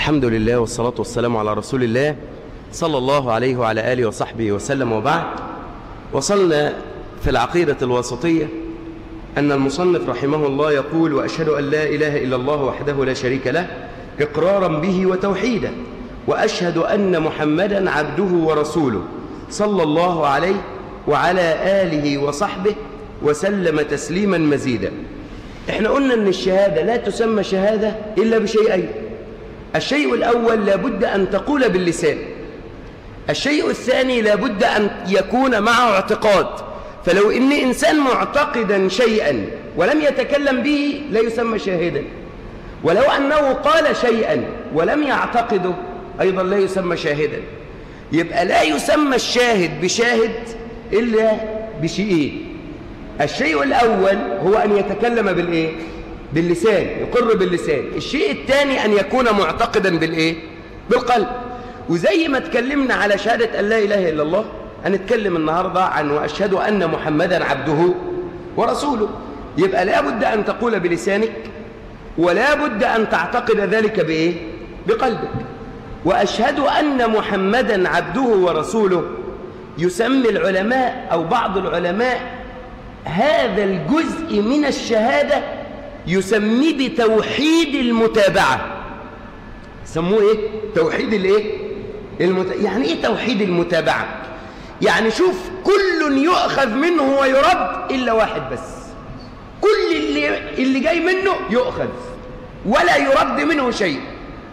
الحمد لله والصلاة والسلام على رسول الله صلى الله عليه وعلى آله وصحبه وسلم وبعد وصلنا في العقيدة الوسطية أن المصنف رحمه الله يقول وأشهد أن لا إله إلا الله وحده لا شريك له إقرارا به وتوحيدا وأشهد أن محمدا عبده ورسوله صلى الله عليه وعلى آله وصحبه وسلم تسليما مزيدا احنا قلنا ان الشهادة لا تسمى شهادة إلا بشيئين الشيء الأول لابد أن تقول باللسان الشيء الثاني لابد أن يكون معه اعتقاد فلو إن إنسان معتقدا شيئا ولم يتكلم به لا يسمى شاهدا ولو أنه قال شيئا ولم يعتقده أيضا لا يسمى شاهدا يبقى لا يسمى الشاهد بشاهد إلا بشيئين الشيء الأول هو أن يتكلم بالإيه؟ باللسان يقر باللسان الشيء الثاني أن يكون معتقدا بالإيه؟ بالقلب وزي ما تكلمنا على شهادة أن لا إله إلا الله هنتكلم النهاردة عن وأشهد أن محمدا عبده ورسوله يبقى لا بد أن تقول بلسانك ولا بد أن تعتقد ذلك بإيه؟ بقلبك وأشهد أن محمدا عبده ورسوله يسمي العلماء أو بعض العلماء هذا الجزء من الشهادة يسميه بتوحيد المتابعة سموه ايه توحيد الايه المت... يعني ايه توحيد المتابعة يعني شوف كل يؤخذ منه ويرد إلا واحد بس كل اللي, اللي جاي منه يؤخذ ولا يرد منه شيء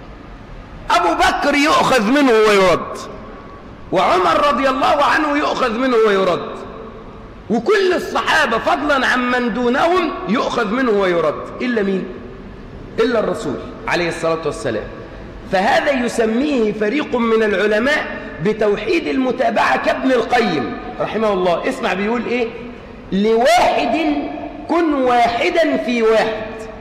أبو بكر يؤخذ منه ويرد وعمر رضي الله عنه يؤخذ منه ويرد وكل الصحابة فضلا عن من دونهم يؤخذ منه ويرد إلا مين؟ إلا الرسول عليه الصلاة والسلام فهذا يسميه فريق من العلماء بتوحيد المتابعة كابن القيم رحمه الله اسمع بيقول إيه لواحد كن واحدا في واحد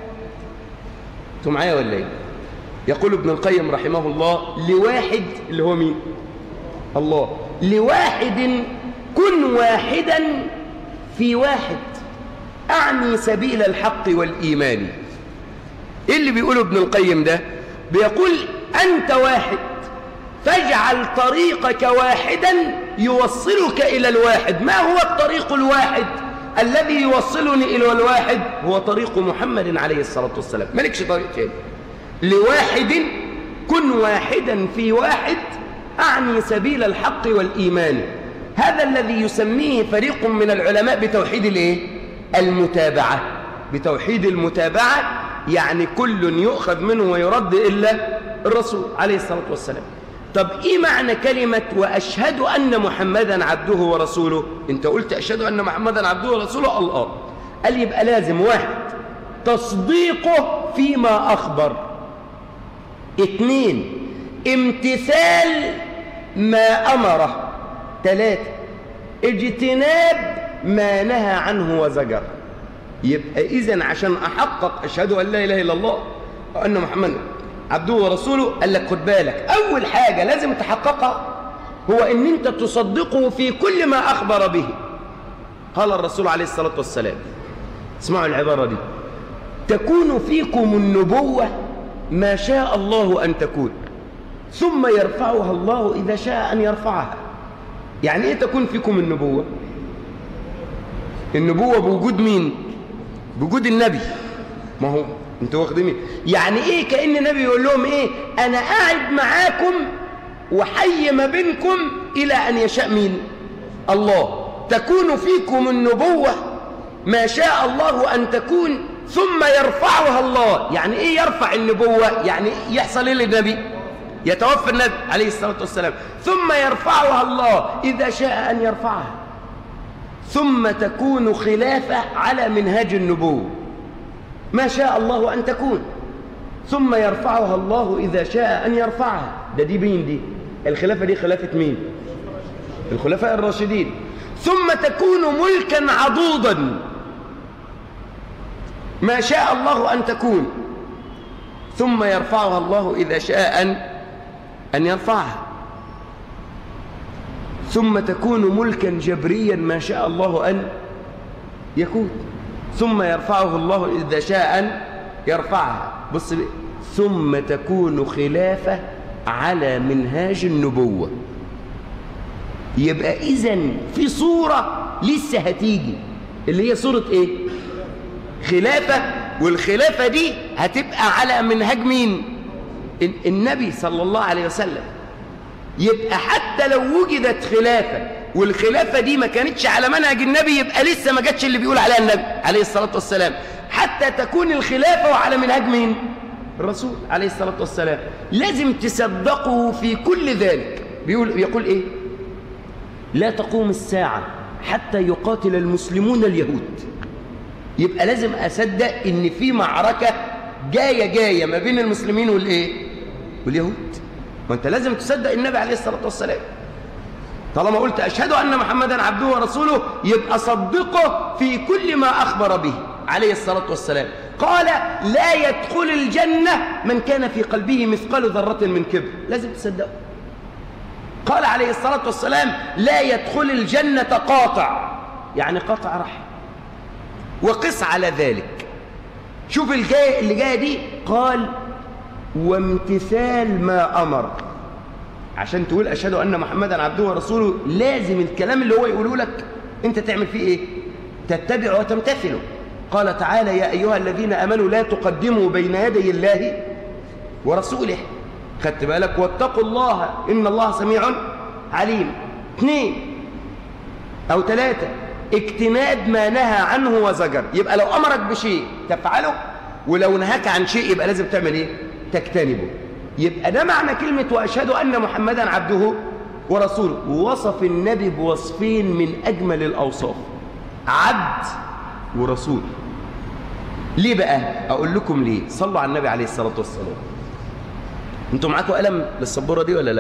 انتوا معايا ولا ايه يقول ابن القيم رحمه الله لواحد اللي هو مين الله لواحد كن واحدا في واحد أعني سبيل الحق والإيمان إيه اللي بيقوله ابن القيم ده بيقول أنت واحد فاجعل طريقك واحدا يوصلك إلى الواحد ما هو الطريق الواحد الذي يوصلني إلى الواحد هو طريق محمد عليه الصلاة والسلام مالكش طريق تاني لواحد كن واحدا في واحد أعني سبيل الحق والإيمان هذا الذي يسميه فريق من العلماء بتوحيد الايه المتابعة بتوحيد المتابعة يعني كل يؤخذ منه ويرد إلا الرسول عليه الصلاة والسلام طب إيه معنى كلمة وأشهد أن محمدا عبده ورسوله أنت قلت أشهد أن محمدا عبده ورسوله الله قال يبقى لازم واحد تصديقه فيما أخبر اثنين امتثال ما أمره ثلاثة اجتناب ما نهى عنه وزجر يبقى إذن عشان أحقق أشهد أن لا إله إلا الله وأن محمد عبده ورسوله قال لك خد بالك أول حاجة لازم تحققها هو أن أنت تصدقه في كل ما أخبر به قال الرسول عليه الصلاة والسلام اسمعوا العبارة دي تكون فيكم النبوة ما شاء الله أن تكون ثم يرفعها الله إذا شاء أن يرفعها يعني ايه تكون فيكم النبوة النبوة بوجود مين بوجود النبي ما هو انتوا واخدين مين يعني ايه كأن النبي يقول لهم ايه انا قاعد معاكم وحي ما بينكم الى ان يشاء مين الله تكون فيكم النبوة ما شاء الله ان تكون ثم يرفعها الله يعني ايه يرفع النبوة يعني يحصل ايه للنبي يتوفى النبي عليه الصلاة والسلام ثم يرفعها الله إذا شاء أن يرفعها ثم تكون خلافة على منهاج النبوة ما شاء الله أن تكون ثم يرفعها الله إذا شاء أن يرفعها ده دي مين دي الخلافة دي خلافة مين الخلفاء الراشدين ثم تكون ملكا عضوضا ما شاء الله أن تكون ثم يرفعها الله إذا شاء أن أن يرفعها ثم تكون ملكا جبريا ما شاء الله أن يكون ثم يرفعه الله إذا شاء أن يرفعها بص ثم تكون خلافة على منهاج النبوة يبقى إذن في صورة لسه هتيجي اللي هي صورة إيه؟ خلافة والخلافة دي هتبقى على منهاج مين؟ النبي صلى الله عليه وسلم يبقى حتى لو وجدت خلافة والخلافة دي ما كانتش على منهج النبي يبقى لسه ما جاتش اللي بيقول عليها النبي عليه الصلاة والسلام حتى تكون الخلافة وعلى منهج مين؟ الرسول عليه الصلاة والسلام لازم تصدقوا في كل ذلك بيقول يقول إيه؟ لا تقوم الساعة حتى يقاتل المسلمون اليهود يبقى لازم أصدق إن في معركة جاية جاية ما بين المسلمين والإيه؟ واليهود ما أنت لازم تصدق النبي عليه الصلاة والسلام طالما قلت أشهد أن محمدا عبده ورسوله يبقى صدقه في كل ما أخبر به عليه الصلاة والسلام قال لا يدخل الجنة من كان في قلبه مثقال ذرة من كبر لازم تصدقه قال عليه الصلاة والسلام لا يدخل الجنة قاطع يعني قاطع رحم وقس على ذلك شوف الجاي اللي جايه دي قال وامتثال ما أمر عشان تقول أشهد أن محمدا عبده ورسوله لازم الكلام اللي هو يقوله لك أنت تعمل فيه إيه تتبع وتمتثله قال تعالى يا أيها الذين أمنوا لا تقدموا بين يدي الله ورسوله خدت بالك واتقوا الله إن الله سميع عليم اثنين أو ثلاثة اجتناب ما نهى عنه وزجر يبقى لو أمرك بشيء تفعله ولو نهاك عن شيء يبقى لازم تعمل إيه تجتنبه يبقى ده معنى كلمة وأشهد أن محمدا عبده ورسوله ووصف النبي بوصفين من أجمل الأوصاف عبد ورسول ليه بقى أقول لكم ليه صلوا على النبي عليه الصلاة والسلام انتوا معاكم قلم للسبورة دي ولا لا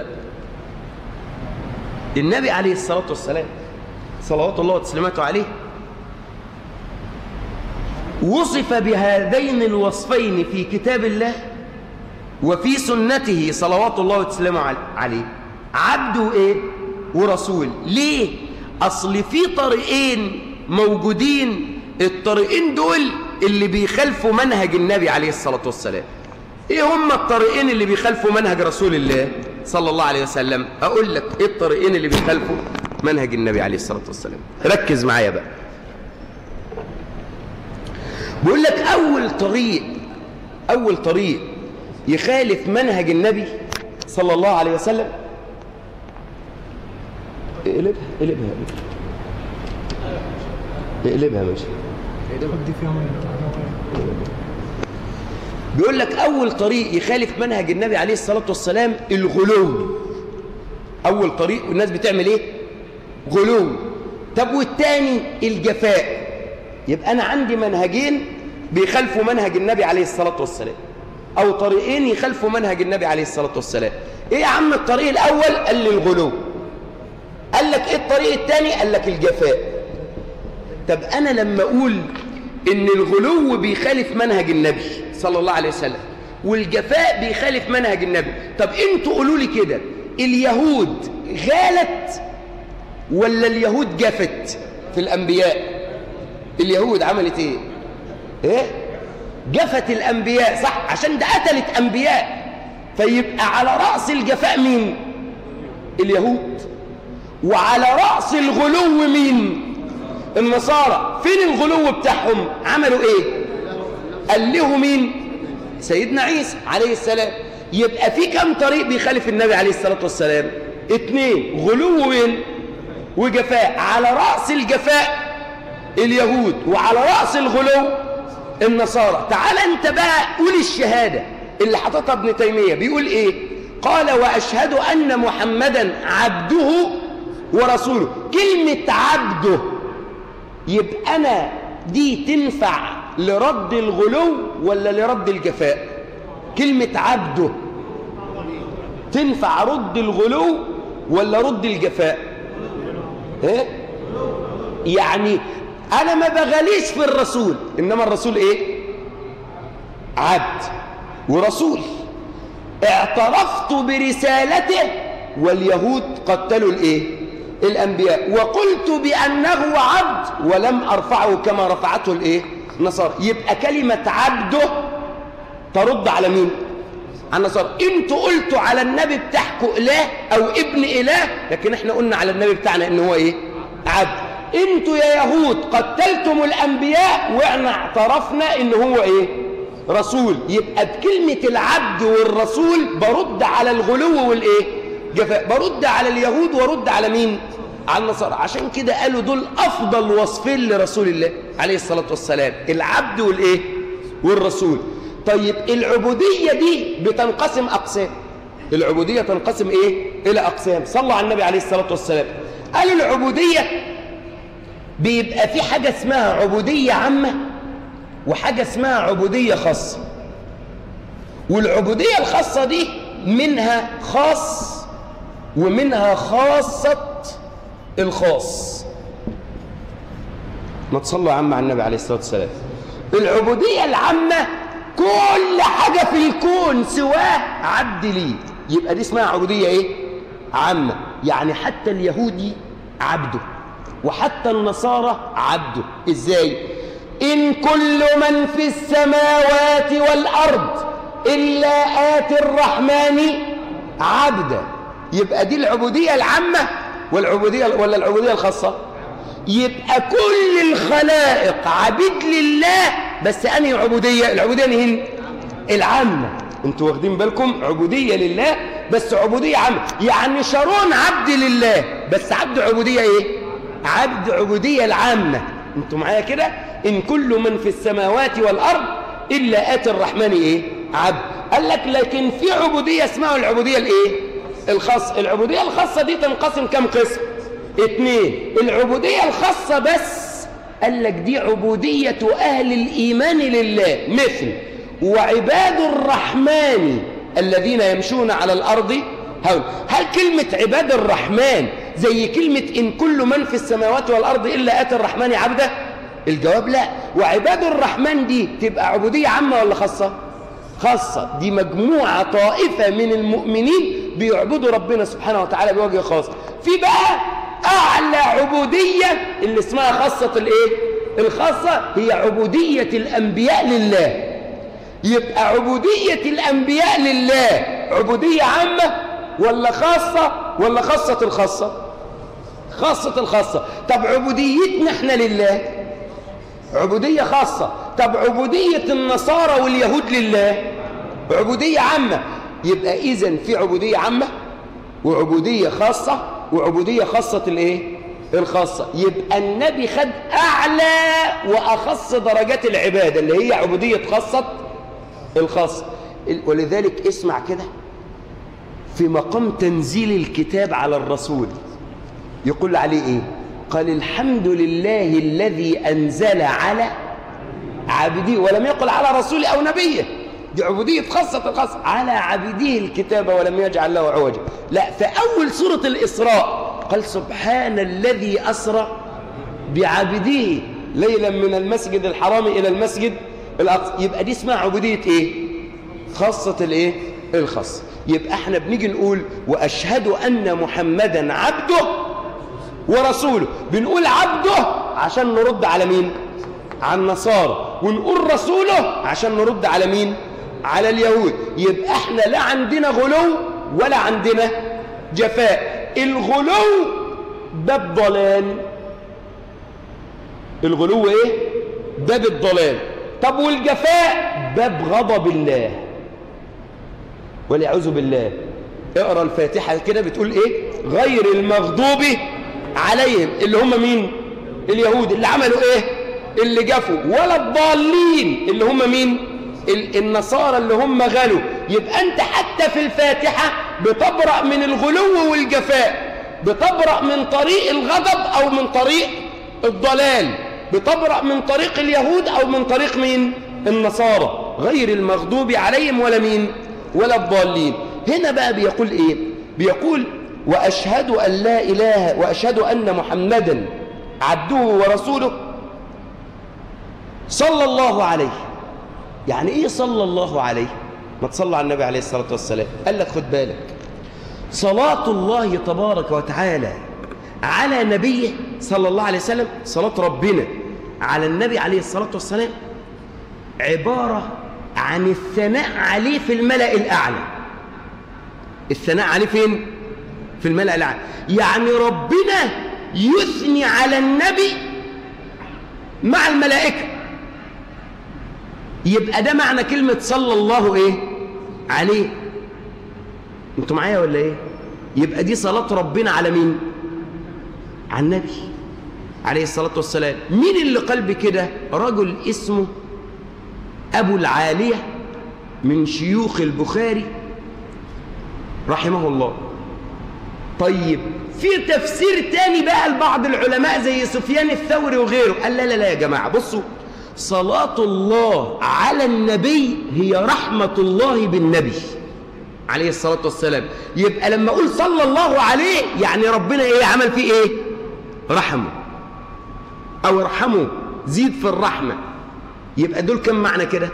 النبي عليه الصلاة والسلام صلوات الله وتسليماته عليه وصف بهذين الوصفين في كتاب الله وفي سنته صلوات الله وتسليمه عليه عبده ايه ورسول ليه اصل في طريقين موجودين الطريقين دول اللي بيخالفوا منهج النبي عليه الصلاة والسلام ايه هم الطريقين اللي بيخالفوا منهج رسول الله صلى الله عليه وسلم اقول لك ايه الطريقين اللي بيخالفوا منهج النبي عليه الصلاة والسلام ركز معايا بقى بقول لك اول طريق اول طريق يخالف منهج النبي صلى الله عليه وسلم اقلبها اقلبها اقلبها ماشي بيقول لك أول طريق يخالف منهج النبي عليه الصلاة والسلام الغلو أول طريق والناس بتعمل إيه؟ غلو طب والتاني الجفاء يبقى أنا عندي منهجين بيخالفوا منهج النبي عليه الصلاة والسلام أو طريقين يخالفوا منهج النبي عليه الصلاة والسلام إيه يا عم الطريق الأول؟ قال لي الغلو قال لك إيه الطريق التاني؟ قال لك الجفاء طب أنا لما أقول إن الغلو بيخالف منهج النبي صلى الله عليه وسلم والجفاء بيخالف منهج النبي طب انتوا قولوا لي كده اليهود غالت ولا اليهود جفت في الأنبياء اليهود عملت ايه ايه جفت الأنبياء صح عشان ده قتلت أنبياء فيبقى على رأس الجفاء مين اليهود وعلى رأس الغلو مين النصارى فين الغلو بتاعهم عملوا ايه قال له مين سيدنا عيسى عليه السلام يبقى في كم طريق بيخالف النبي عليه الصلاة والسلام اتنين غلو وين وجفاء على رأس الجفاء اليهود وعلى رأس الغلو النصارى تعال انت بقى قول الشهادة اللي حطتها ابن تيمية بيقول ايه قال وأشهد أن محمدا عبده ورسوله كلمة عبده يبقى أنا دي تنفع لرد الغلو ولا لرد الجفاء كلمة عبده تنفع رد الغلو ولا رد الجفاء ايه يعني انا ما بغليش في الرسول انما الرسول ايه عبد ورسول اعترفت برسالته واليهود قتلوا الايه الانبياء وقلت بانه عبد ولم ارفعه كما رفعته الايه نصارى يبقى كلمة عبده ترد على مين على النصارى انتوا قلتوا على النبي بتاعكم اله او ابن اله لكن احنا قلنا على النبي بتاعنا ان هو ايه عبد انتوا يا يهود قتلتم الانبياء واحنا اعترفنا ان هو ايه رسول يبقى بكلمة العبد والرسول برد على الغلو والايه جفاء برد على اليهود ورد على مين على النصارى عشان كده قالوا دول افضل وصفين لرسول الله عليه الصلاة والسلام العبد والايه والرسول طيب العبودية دي بتنقسم اقسام العبودية تنقسم ايه الى اقسام صلوا على النبي عليه الصلاة والسلام قالوا العبودية بيبقى في حاجة اسمها عبودية عامة وحاجة اسمها عبودية خاصة والعبودية الخاصة دي منها خاص ومنها خاصة الخاص ما تصلوا يا عم على النبي عليه الصلاة والسلام العبودية العامة كل حاجة في الكون سواه عبد ليه يبقى دي اسمها عبودية ايه عامة يعني حتى اليهودي عبده وحتى النصارى عبده ازاي إن كل من في السماوات والأرض إلا آتي الرحمن عبدا يبقى دي العبودية العامة والعبودية ولا العبودية الخاصة يبقى كل الخلائق عبيد لله بس أنهي عبودية العبودية نهين العامة انتوا واخدين بالكم عبودية لله بس عبودية عامة يعني شارون عبد لله بس عبد عبودية ايه عبد عبودية العامة انتوا معايا كده إن كل من في السماوات والأرض إلا آتي الرحمن إيه عبد قال لك لكن في عبودية اسمها العبودية الإيه الخاصة العبودية الخاصة دي تنقسم كم قسم اتنين العبودية الخاصة بس قال لك دي عبودية أهل الإيمان لله مثل وعباد الرحمن الذين يمشون على الأرض هون هل كلمة عباد الرحمن زي كلمة إن كل من في السماوات والأرض إلا آتي الرحمن عبدا الجواب لا وعباد الرحمن دي تبقى عبودية عامة ولا خاصة خاصة دي مجموعة طائفة من المؤمنين بيعبدوا ربنا سبحانه وتعالى بوجه خاص في بقى أعلى عبودية اللي اسمها خاصة الإيه الخاصة هي عبودية الأنبياء لله يبقى عبودية الأنبياء لله عبودية عامة ولا خاصة ولا خاصة الخاصة خاصة الخاصة طب عبوديتنا احنا لله عبودية خاصة طب عبودية النصارى واليهود لله عبودية عامة يبقى إذن في عبودية عامة وعبودية خاصة وعبودية خاصة الايه الخاصة يبقى النبي خد أعلى وأخص درجات العبادة اللي هي عبودية خاصة الخاصة ولذلك اسمع كده في مقام تنزيل الكتاب على الرسول يقول عليه ايه قال الحمد لله الذي أنزل على عبده ولم يقل على رسوله أو نبيه دي عبودية خاصة الخاصة على عبده الكتاب ولم يجعل له عوجا لا في أول سورة الإسراء قال سبحان الذي أسرى بعبده ليلا من المسجد الحرام إلى المسجد الأقصى يبقى دي اسمها عبودية إيه خاصة الإيه الخاصة يبقى احنا بنيجي نقول وأشهد أن محمدا عبده ورسوله بنقول عبده عشان نرد على مين على النصارى ونقول رسوله عشان نرد على مين على اليهود يبقى احنا لا عندنا غلو ولا عندنا جفاء الغلو باب ضلال الغلو ايه باب الضلال طب والجفاء باب غضب الله والعياذ بالله اقرا الفاتحه كده بتقول ايه غير المغضوب عليهم اللي هم مين اليهود اللي عملوا ايه اللي جفوا ولا الضالين اللي هم مين النصارى اللي هم غلوا يبقى انت حتى في الفاتحه بتبرأ من الغلو والجفاء بتبرأ من طريق الغضب او من طريق الضلال بتبرأ من طريق اليهود او من طريق مين النصارى غير المغضوب عليهم ولا مين ولا الضالين هنا بقى بيقول ايه بيقول واشهد ان لا اله واشهد ان محمدا عبده ورسوله صلى الله عليه يعني ايه صلى الله عليه ما تصلى على النبي عليه الصلاه والسلام قال لك خد بالك صلاه الله تبارك وتعالى على نبيه صلى الله عليه وسلم صلاه ربنا على النبي عليه الصلاه والسلام عباره عن الثناء عليه في الملأ الأعلى الثناء عليه فين؟ في الملأ الأعلى يعني ربنا يثني على النبي مع الملائكة يبقى ده معنى كلمة صلى الله إيه؟ عليه انتوا معايا ولا إيه؟ يبقى دي صلاة ربنا على مين؟ على النبي عليه الصلاة والسلام مين اللي قلب كده؟ رجل اسمه أبو العالية من شيوخ البخاري رحمه الله طيب في تفسير تاني بقى لبعض العلماء زي سفيان الثوري وغيره قال لا لا لا يا جماعة بصوا صلاة الله على النبي هي رحمة الله بالنبي عليه الصلاة والسلام يبقى لما أقول صلى الله عليه يعني ربنا إيه عمل فيه إيه رحمه أو ارحمه زيد في الرحمة يبقى دول كم معنى كده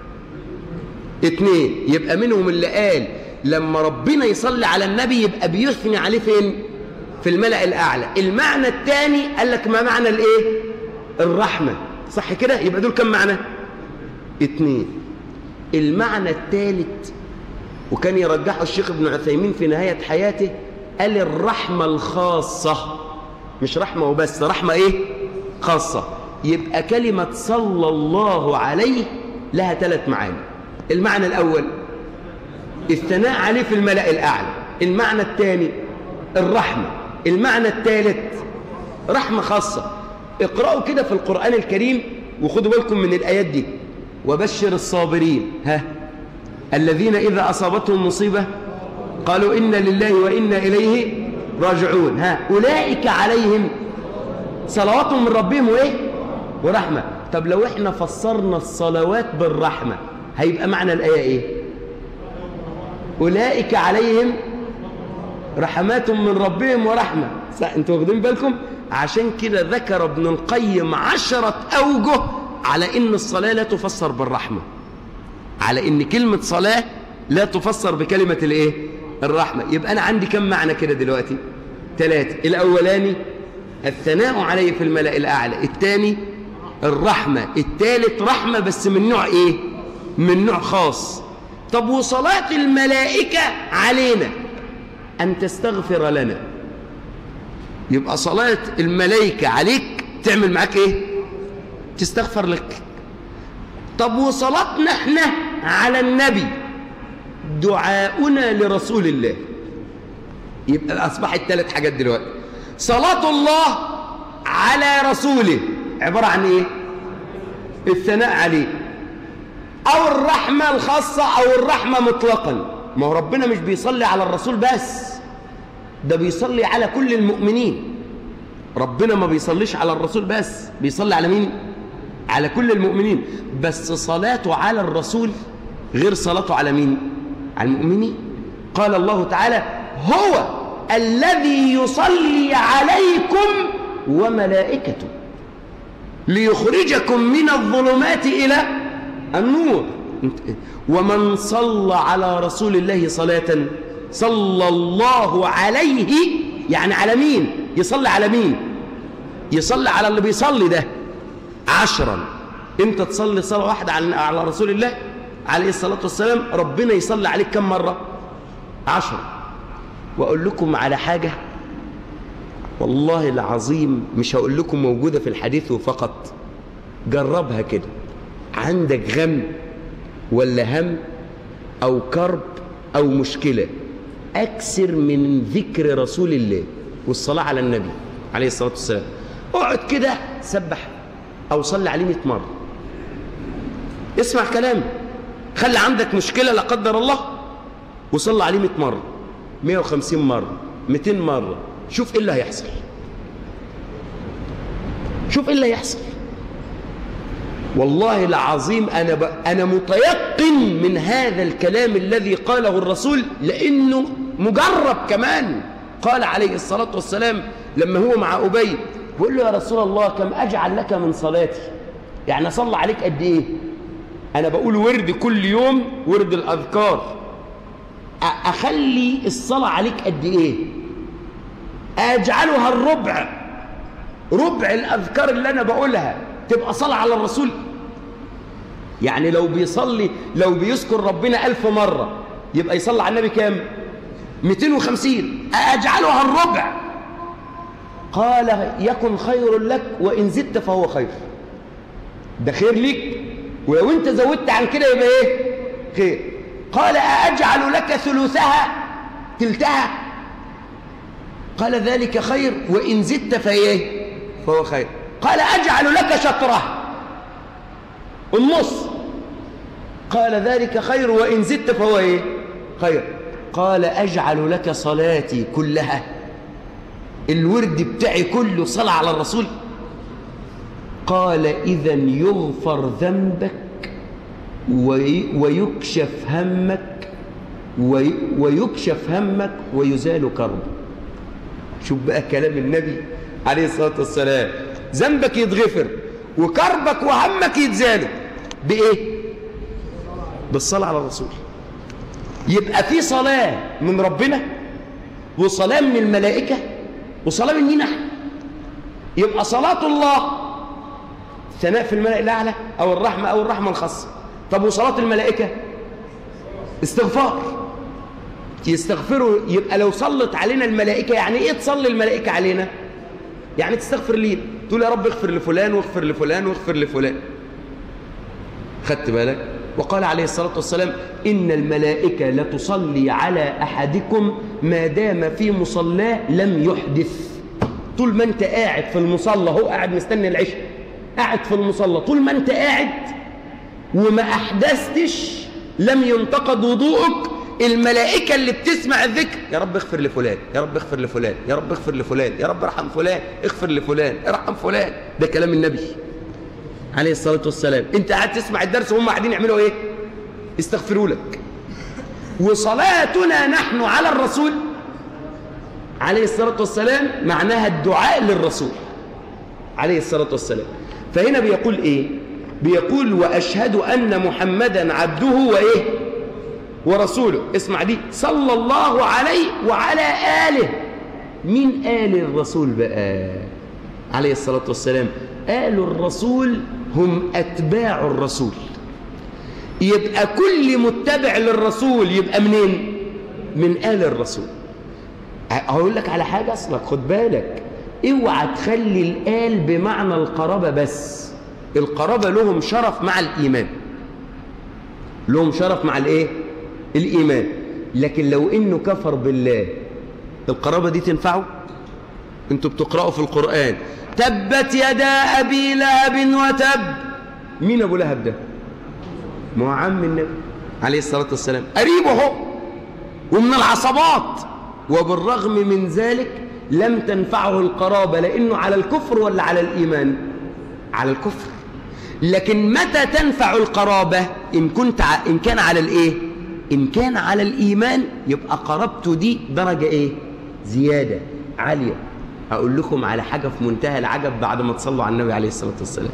اتنين يبقى منهم اللي قال لما ربنا يصلي على النبي يبقى بيثني عليه فين في الملأ الأعلى المعنى الثاني قال لك ما معنى الايه الرحمة صح كده يبقى دول كم معنى اتنين المعنى الثالث وكان يرجحه الشيخ ابن عثيمين في نهاية حياته قال الرحمة الخاصة مش رحمة وبس رحمة ايه خاصة يبقى كلمة صلى الله عليه لها ثلاث معاني المعنى الأول الثناء عليه في الملأ الأعلى المعنى الثاني الرحمة المعنى الثالث رحمة خاصة اقرأوا كده في القرآن الكريم وخدوا بالكم من الآيات دي وبشر الصابرين ها الذين إذا أصابتهم مصيبة قالوا إنا لله وإنا إليه راجعون ها أولئك عليهم صلوات من ربهم وإيه ورحمة طب لو إحنا فسرنا الصلوات بالرحمة هيبقى معنى الآية إيه أولئك عليهم رحمات من ربهم ورحمة أنتوا واخدين بالكم عشان كده ذكر ابن القيم عشرة أوجه على إن الصلاة لا تفسر بالرحمة على إن كلمة صلاة لا تفسر بكلمة الإيه الرحمة يبقى أنا عندي كم معنى كده دلوقتي ثلاثة الأولاني الثناء عليه في الملأ الأعلى الثاني الرحمة الثالث رحمة بس من نوع إيه من نوع خاص طب وصلاة الملائكة علينا أن تستغفر لنا يبقى صلاة الملائكة عليك تعمل معاك إيه تستغفر لك طب وصلاتنا احنا على النبي دعاؤنا لرسول الله يبقى أصبحت ثلاث حاجات دلوقتي صلاة الله على رسوله عبارة عن إيه الثناء عليه أو الرحمة الخاصة أو الرحمة مطلقا ما هو ربنا مش بيصلي على الرسول بس ده بيصلي على كل المؤمنين ربنا ما بيصليش على الرسول بس بيصلي على مين على كل المؤمنين بس صلاته على الرسول غير صلاته على مين على المؤمنين قال الله تعالى هو الذي يصلي عليكم وملائكته ليخرجكم من الظلمات إلى النور ومن صلى على رسول الله صلاة صلى الله عليه يعني على مين يصلي على مين يصلي على اللي بيصلي ده عشرا انت تصلي صلاة واحدة على على رسول الله عليه الصلاة والسلام ربنا يصلي عليك كم مرة عشرة وأقول لكم على حاجة والله العظيم مش هقول لكم موجودة في الحديث فقط جربها كده عندك غم ولا هم أو كرب أو مشكلة أكثر من ذكر رسول الله والصلاة على النبي عليه الصلاة والسلام اقعد كده سبح أو صلي عليه 100 مرة اسمع كلامي خلي عندك مشكلة لا قدر الله وصلي عليه 100 مرة 150 مرة 200 مرة شوف ايه اللي هيحصل شوف ايه اللي هيحصل والله العظيم أنا, ب... أنا متيقن من هذا الكلام الذي قاله الرسول لأنه مجرب كمان قال عليه الصلاة والسلام لما هو مع أبي بيقول له يا رسول الله كم أجعل لك من صلاتي يعني أصلى عليك قد إيه أنا بقول ورد كل يوم ورد الأذكار أخلي الصلاة عليك قد إيه أجعلها الربع ربع الأذكار اللي أنا بقولها تبقى صلاة على الرسول يعني لو بيصلي لو بيذكر ربنا ألف مرة يبقى يصلي على النبي كام 250 أجعلها الربع قال يكن خير لك وإن زدت فهو خير ده خير لك ولو انت زودت عن كده يبقى ايه خير قال أأجعل لك ثلثها تلتها قال ذلك خير وإن زدت فايه فهو خير قال أجعل لك شطرها النص قال ذلك خير وإن زدت فهو ايه خير قال أجعل لك صلاتي كلها الورد بتاعي كله صلاة على الرسول قال إذا يغفر ذنبك ويكشف همك ويكشف همك ويزال كربك شوف بقى كلام النبي عليه الصلاة والسلام ذنبك يتغفر وكربك وهمك يتزالوا بإيه؟ بالصلاة على الرسول يبقى في صلاة من ربنا وصلاة من الملائكة وصلاة مننا احنا يبقى صلاة الله ثناء في الملائكة الأعلى أو الرحمة أو الرحمة الخاصة طب وصلاة الملائكة استغفار يستغفروا يبقى لو صلت علينا الملائكة يعني ايه تصلي الملائكة علينا يعني تستغفر لينا تقول يا رب اغفر لفلان واغفر لفلان واغفر لفلان خدت بالك وقال عليه الصلاة والسلام إن الملائكة لتصلي على أحدكم ما دام في مصلاه لم يحدث طول ما أنت قاعد في المصلى هو قاعد مستني العشاء قاعد في المصلى طول ما أنت قاعد وما أحدثتش لم ينتقد وضوءك الملائكة اللي بتسمع الذكر يا رب اغفر لفلان يا رب اغفر لفلان يا رب اغفر لفلان يا رب ارحم فلان اغفر لفلان ارحم فلان ده كلام النبي عليه الصلاة والسلام انت قاعد تسمع الدرس وهم قاعدين يعملوا ايه يستغفروا لك وصلاتنا نحن على الرسول عليه الصلاة والسلام معناها الدعاء للرسول عليه الصلاة والسلام فهنا بيقول ايه بيقول وأشهد أن محمدا عبده وإيه ورسوله اسمع دي صلى الله عليه وعلى آله مين آل الرسول بقى عليه الصلاة والسلام آل الرسول هم أتباع الرسول يبقى كل متبع للرسول يبقى منين من آل الرسول هقول لك على حاجة أصلك خد بالك اوعى تخلي الآل بمعنى القرابة بس القرابة لهم شرف مع الإيمان لهم شرف مع الإيه الإيمان لكن لو إنه كفر بالله القرابة دي تنفعه انتوا بتقرأوا في القرآن تبت يدا أبي لهب وتب مين أبو لهب ده ما هو عم النبي عليه الصلاة والسلام قريبه هو ومن العصبات وبالرغم من ذلك لم تنفعه القرابة لأنه على الكفر ولا على الإيمان على الكفر لكن متى تنفع القرابة إن, كنت ع... إن كان على الإيه إن كان على الإيمان يبقى قرابته دي درجة إيه زيادة عالية أقول لكم على حاجة في منتهى العجب بعد ما تصلوا على النبي عليه الصلاة والسلام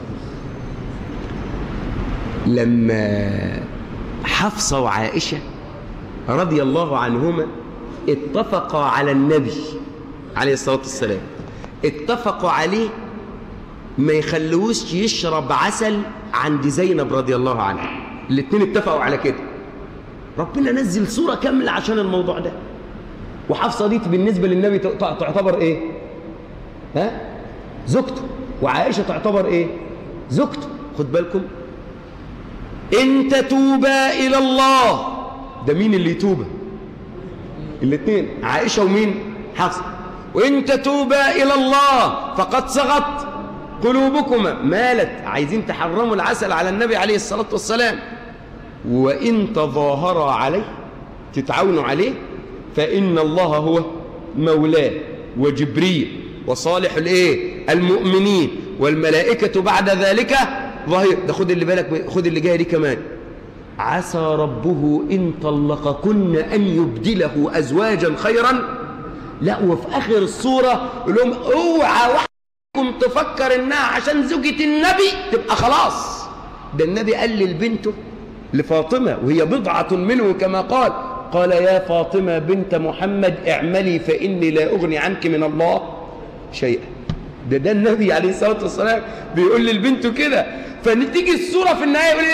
لما حفصة وعائشة رضي الله عنهما اتفقا على النبي عليه الصلاة والسلام اتفقوا عليه ما يخلوش يشرب عسل عند زينب رضي الله عنها الاثنين اتفقوا على كده ربنا نزل صورة كاملة عشان الموضوع ده وحفصة دي بالنسبة للنبي تعتبر ايه ها زوجته وعائشة تعتبر ايه زوجته خد بالكم ان تتوبا الى الله ده مين اللي يتوبا الاثنين عائشة ومين حفصة وان تتوبا الى الله فقد صغت قلوبكما مالت عايزين تحرموا العسل على النبي عليه الصلاة والسلام وإن تظاهرا عليه تتعاونوا عليه فإن الله هو مولاه وجبريل وصالح الايه المؤمنين والملائكة بعد ذلك ظهير ده خد اللي بالك خد اللي جاي دي كمان عسى ربه إن طلقكن أن يبدله أزواجا خيرا لا وفي آخر الصورة يقول لهم اوعى واحدكم تفكر إنها عشان زوجة النبي تبقى خلاص ده النبي قال لبنته لفاطمة وهي بضعة منه كما قال قال يا فاطمة بنت محمد اعملي فإني لا أغني عنك من الله شيئا ده ده النبي عليه الصلاة والسلام بيقول للبنت كده فنتيجي الصورة في النهاية يقول ايه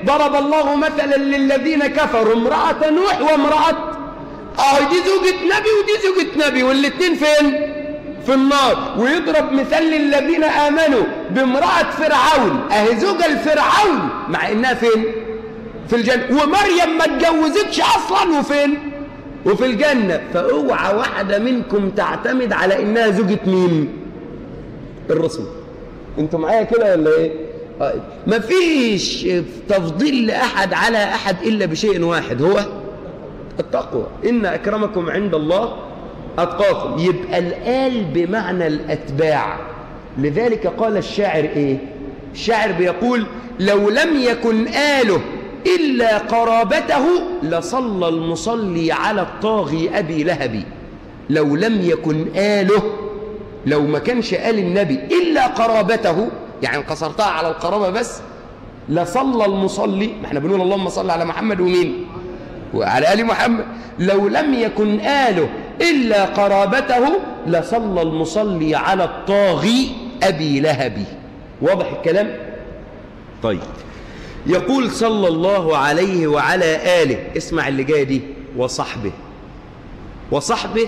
ضرب الله مثلا للذين كفروا امرأة نوح وامرأة اه دي زوجة نبي ودي زوجة نبي والاتنين فين في النار ويضرب مثال للذين آمنوا بامرأة فرعون اهي زوجة الفرعون مع انها فين في الجنة ومريم ما اتجوزتش اصلا وفين وفي الجنة فاوعى واحدة منكم تعتمد على انها زوجة مين الرسول انتوا معايا كده ولا ايه آه. مفيش تفضيل لأحد على أحد إلا بشيء واحد هو التقوى إن أكرمكم عند الله أتقاكم يبقى الآل بمعنى الأتباع لذلك قال الشاعر إيه الشاعر بيقول لو لم يكن آله إلا قرابته لصلى المصلي على الطاغي أبي لهب لو لم يكن آله لو ما كانش آل النبي إلا قرابته يعني قصرتها على القرابة بس لصلى المصلي ما احنا بنقول اللهم صل على محمد ومين وعلى آل محمد لو لم يكن آله إلا قرابته لصلى المصلي على الطاغي أبي لهب واضح الكلام طيب يقول صلى الله عليه وعلى آله اسمع اللي جاي دي وصحبه وصحبه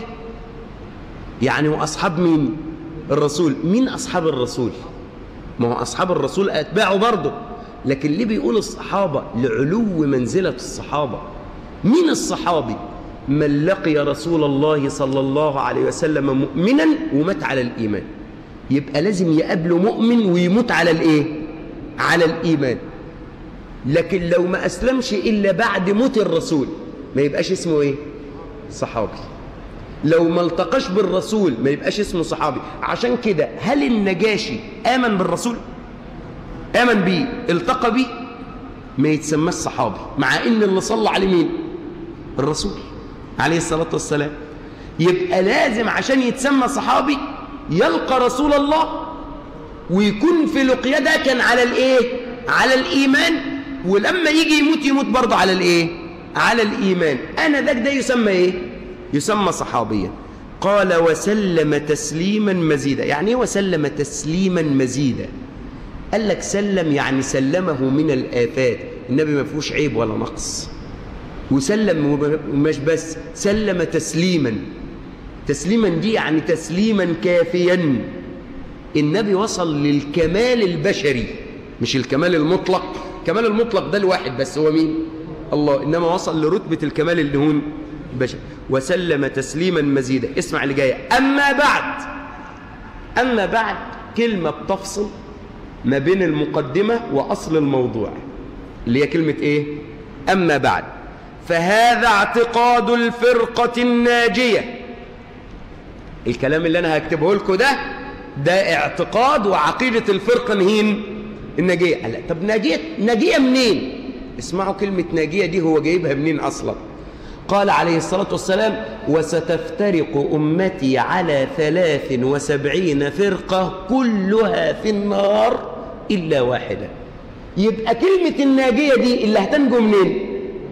يعني وأصحاب مين الرسول مين أصحاب الرسول ما هو أصحاب الرسول أتباعه برضه لكن ليه بيقول الصحابة لعلو منزلة الصحابة مين الصحابي من لقي رسول الله صلى الله عليه وسلم مؤمنا ومات على الإيمان يبقى لازم يقابله مؤمن ويموت على الإيه على الإيمان لكن لو ما أسلمش إلا بعد موت الرسول ما يبقاش اسمه إيه صحابي لو ما التقاش بالرسول ما يبقاش اسمه صحابي عشان كده هل النجاشي آمن بالرسول آمن بيه التقى بيه ما يتسماش صحابي مع ان اللي صلى عليه مين الرسول عليه الصلاة والسلام يبقى لازم عشان يتسمى صحابي يلقى رسول الله ويكون في لقيا ده كان على الايه على الايمان ولما يجي يموت يموت برضه على الايه على الايمان انا ذاك ده يسمى ايه يسمى صحابيا قال وسلم تسليما مزيدا يعني ايه وسلم تسليما مزيدا قال لك سلم يعني سلمه من الآفات النبي ما فيهوش عيب ولا نقص وسلم مش بس سلم تسليما تسليما دي يعني تسليما كافيا النبي وصل للكمال البشري مش الكمال المطلق الكمال المطلق ده الواحد بس هو مين الله إنما وصل لرتبة الكمال اللي هون بشر وسلم تسليما مزيدا اسمع اللي جايه أما بعد أما بعد كلمة بتفصل ما بين المقدمة وأصل الموضوع اللي هي كلمة إيه أما بعد فهذا اعتقاد الفرقة الناجية الكلام اللي أنا هكتبه لكم ده ده اعتقاد وعقيدة الفرقة مهين الناجية لا طب ناجية ناجية منين اسمعوا كلمة ناجية دي هو جايبها منين أصلا قال عليه الصلاة والسلام وستفترق أمتي على ثلاث وسبعين فرقة كلها في النار إلا واحدة يبقى كلمة الناجية دي اللي هتنجو منين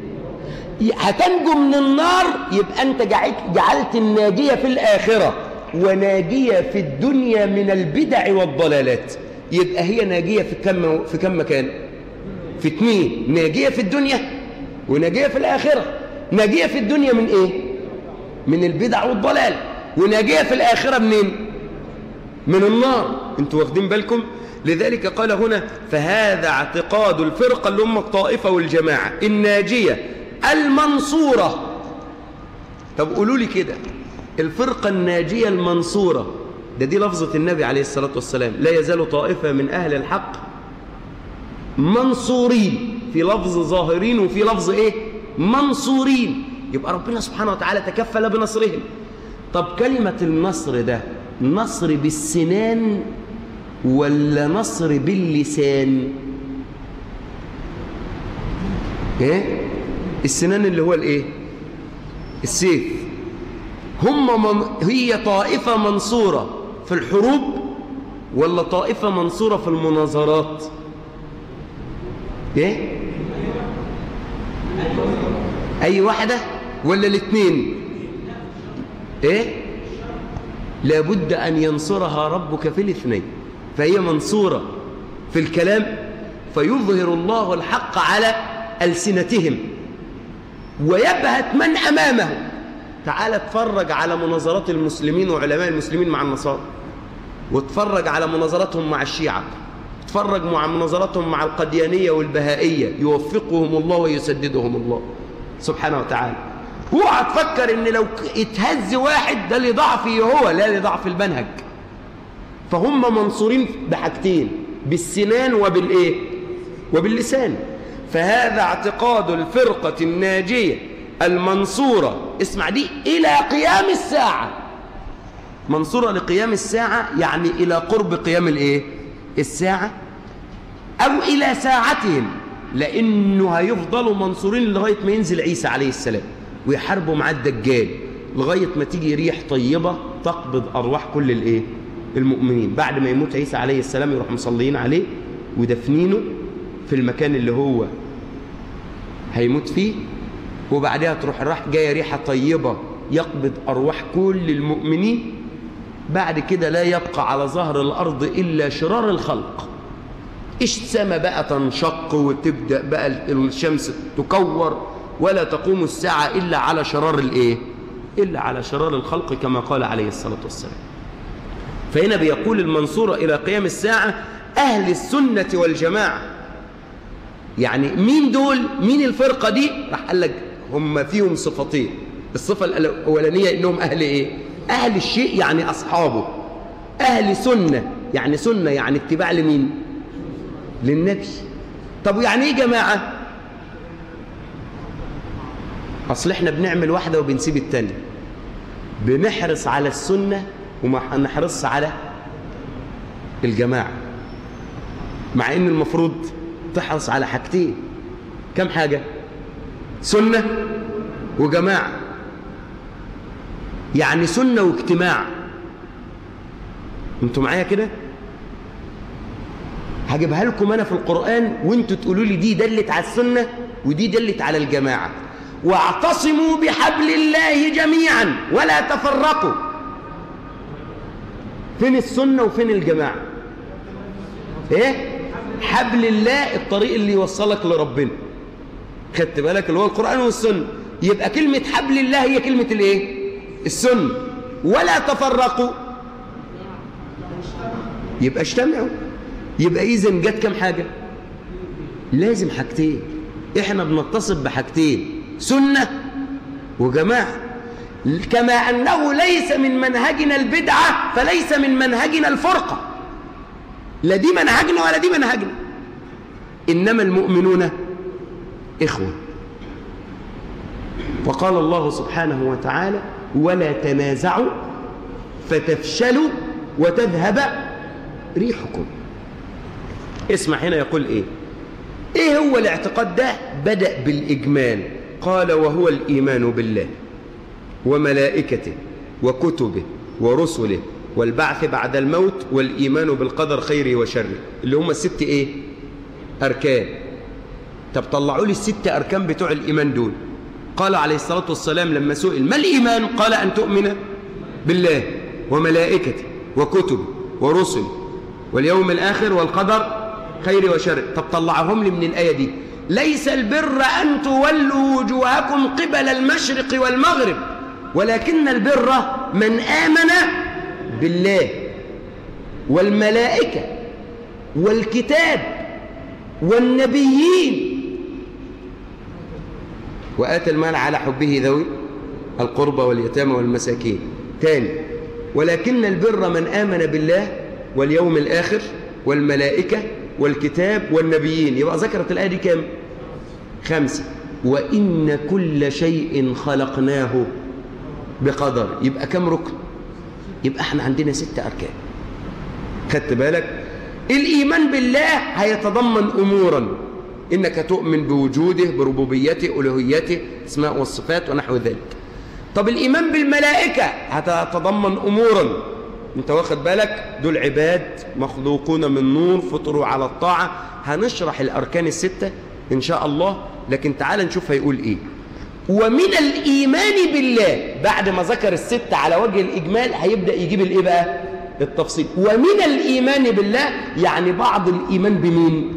هتنجو من النار يبقى أنت جعلت الناجية في الآخرة وناجية في الدنيا من البدع والضلالات يبقى هي ناجية في كم, في كم مكان في اثنين ناجية في الدنيا وناجية في الآخرة ناجية في الدنيا من ايه من البدع والضلال وناجية في الآخرة منين من النار انتوا واخدين بالكم لذلك قال هنا فهذا اعتقاد الفرقة اللي هم الطائفة والجماعة الناجية المنصورة طب قولوا لي كده الفرقة الناجية المنصورة ده دي لفظة النبي عليه الصلاة والسلام لا يزال طائفة من أهل الحق منصورين في لفظ ظاهرين وفي لفظ ايه منصورين يبقى ربنا سبحانه وتعالى تكفل بنصرهم طب كلمة النصر ده نصر بالسنان ولا نصر باللسان ايه السنان اللي هو الايه السيف هم من هي طائفة منصورة في الحروب ولا طائفة منصورة في المناظرات ايه اي واحدة ولا الاثنين ايه لابد ان ينصرها ربك في الاثنين فهي منصورة في الكلام فيظهر الله الحق على ألسنتهم ويبهت من أمامه تعال اتفرج على مناظرات المسلمين وعلماء المسلمين مع النصارى واتفرج على مناظراتهم مع الشيعة اتفرج مع مناظراتهم مع القديانية والبهائية يوفقهم الله ويسددهم الله سبحانه وتعالى اوعى تفكر ان لو اتهز واحد ده لضعفه هو لا لضعف المنهج فهم منصورين بحاجتين بالسنان وبالايه وباللسان فهذا اعتقاد الفرقة الناجية المنصورة اسمع دي إلى قيام الساعة منصورة لقيام الساعة يعني إلى قرب قيام الإيه؟ الساعة أو إلى ساعتهم لأنه هيفضلوا منصورين لغاية ما ينزل عيسى عليه السلام ويحاربوا مع الدجال لغاية ما تيجي ريح طيبة تقبض أرواح كل الإيه؟ المؤمنين بعد ما يموت عيسى عليه السلام يروح مصلين عليه ودفنينه في المكان اللي هو هيموت فيه وبعدها تروح راح جايه ريحه طيبه يقبض ارواح كل المؤمنين بعد كده لا يبقى على ظهر الارض الا شرار الخلق السماء بقى تنشق وتبدا بقى الشمس تكور ولا تقوم الساعه الا على شرار الايه الا على شرار الخلق كما قال عليه الصلاه والسلام فهنا بيقول المنصوره الى قيام الساعه اهل السنه والجماعه يعني مين دول مين الفرقة دي راح قال لك هم فيهم صفتين الصفة الأولانية إنهم أهل إيه أهل الشيء يعني أصحابه أهل سنة يعني سنة يعني اتباع لمين للنبي طب يعني إيه جماعة أصل إحنا بنعمل واحدة وبنسيب التانية بنحرص على السنة وما نحرص على الجماعة مع إن المفروض تحرص على حاجتين كم حاجة سنة وجماعة يعني سنة واجتماع انتوا معايا كده هجيبها لكم انا في القرآن وانتوا تقولوا لي دي دلت على السنة ودي دلت على الجماعة واعتصموا بحبل الله جميعا ولا تفرقوا فين السنة وفين الجماعة ايه حبل الله الطريق اللي يوصلك لربنا خدت بالك اللي هو القرآن والسنة يبقى كلمة حبل الله هي كلمة الايه السنة ولا تفرقوا يبقى اجتمعوا يبقى إذن جت كم حاجة لازم حاجتين احنا بنتصف بحاجتين سنة وجماعة كما أنه ليس من منهجنا البدعة فليس من منهجنا الفرقة لا دي منهجنا ولا دي منهجنا إنما المؤمنون إخوة وقال الله سبحانه وتعالى ولا تنازعوا فتفشلوا وتذهب ريحكم اسمع هنا يقول ايه ايه هو الاعتقاد ده بدأ بالإجمال قال وهو الإيمان بالله وملائكته وكتبه ورسله والبعث بعد الموت والإيمان بالقدر خيره وشره اللي هم الست ايه أركان طب طلعوا لي الست أركان بتوع الإيمان دول قال عليه الصلاة والسلام لما سئل ما الإيمان قال أن تؤمن بالله وملائكته وكتبه ورسله واليوم الآخر والقدر خير وشر طب طلعهم لي من الآية دي ليس البر أن تولوا وجوهكم قبل المشرق والمغرب ولكن البر من آمن بالله والملائكة والكتاب والنبيين وآتى المال على حبه ذوي القربى واليتامى والمساكين تاني ولكن البر من آمن بالله واليوم الآخر والملائكة والكتاب والنبيين يبقى ذكرت الآية دي كام؟ خمسة وإن كل شيء خلقناه بقدر يبقى كم ركن؟ يبقى احنا عندنا ست أركان خدت بالك؟ الإيمان بالله هيتضمن أمورا إنك تؤمن بوجوده بربوبيته ألوهيته اسماء والصفات ونحو ذلك طب الإيمان بالملائكة هتتضمن أمورا انت واخد بالك دول عباد مخلوقون من نور فطروا على الطاعة هنشرح الأركان الستة إن شاء الله لكن تعال نشوف هيقول إيه ومن الإيمان بالله بعد ما ذكر الستة على وجه الإجمال هيبدأ يجيب الإيه بقى التفصيل ومن الإيمان بالله يعني بعض الإيمان بمين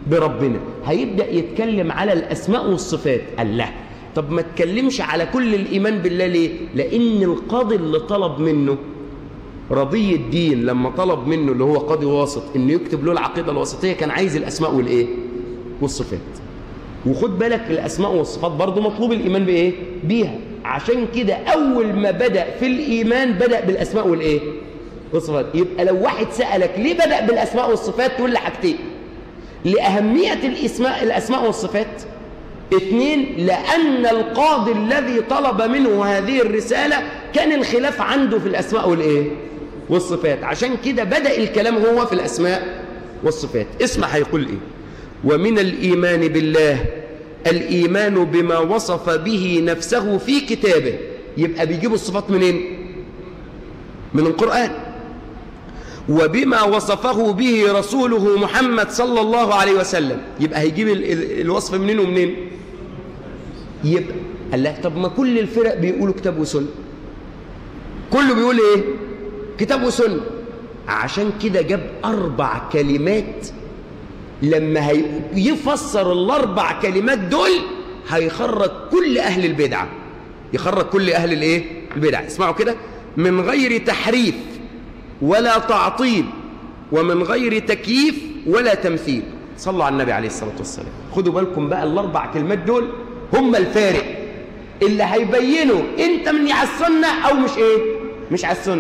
بربنا هيبدأ يتكلم على الأسماء والصفات قال لا طب ما تكلمش على كل الإيمان بالله ليه لأن القاضي اللي طلب منه رضي الدين لما طلب منه اللي هو قاضي واسط انه يكتب له العقيدة الوسطية كان عايز الأسماء والإيه والصفات وخد بالك الأسماء والصفات برضه مطلوب الإيمان بإيه بيها عشان كده أول ما بدأ في الإيمان بدأ بالأسماء والإيه والصفات يبقى لو واحد سألك ليه بدأ بالأسماء والصفات تقول له حاجتين لأهمية الأسماء, الأسماء والصفات اثنين لأن القاضي الذي طلب منه هذه الرسالة كان الخلاف عنده في الأسماء والإيه والصفات عشان كده بدأ الكلام هو في الأسماء والصفات اسمع هيقول إيه ومن الإيمان بالله الإيمان بما وصف به نفسه في كتابه يبقى بيجيبوا الصفات منين من القرآن وبما وصفه به رسوله محمد صلى الله عليه وسلم يبقى هيجيب الوصف منين ومنين يبقى قال لك طب ما كل الفرق بيقولوا كتاب وسنة كله بيقول ايه كتاب وسنة عشان كده جاب أربع كلمات لما يفسر الأربع كلمات دول هيخرج كل أهل البدعة يخرج كل أهل الايه البدعة اسمعوا كده من غير تحريف ولا تعطيل ومن غير تكييف ولا تمثيل صلوا على النبي عليه الصلاة والسلام خدوا بالكم بقى الأربع كلمات دول هم الفارق اللي هيبينوا انت من على السنة او مش ايه مش على السنة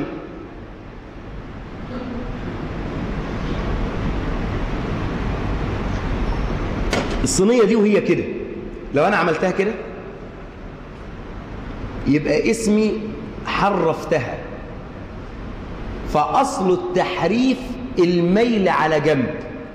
الصينية دي وهي كده لو انا عملتها كده يبقى اسمي حرفتها فأصل التحريف الميل على جنب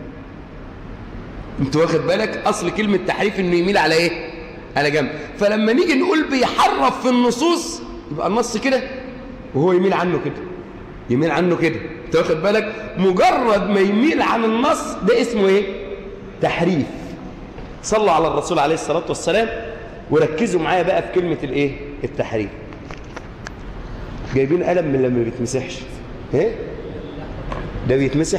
انت واخد بالك أصل كلمة تحريف انه يميل على ايه على جنب فلما نيجي نقول بيحرف في النصوص يبقى النص كده وهو يميل عنه كده يميل عنه كده انت واخد بالك مجرد ما يميل عن النص ده اسمه ايه تحريف صلوا على الرسول عليه الصلاة والسلام وركزوا معايا بقى في كلمة الايه التحريف جايبين قلم من لما بيتمسحش ايه ده بيتمسح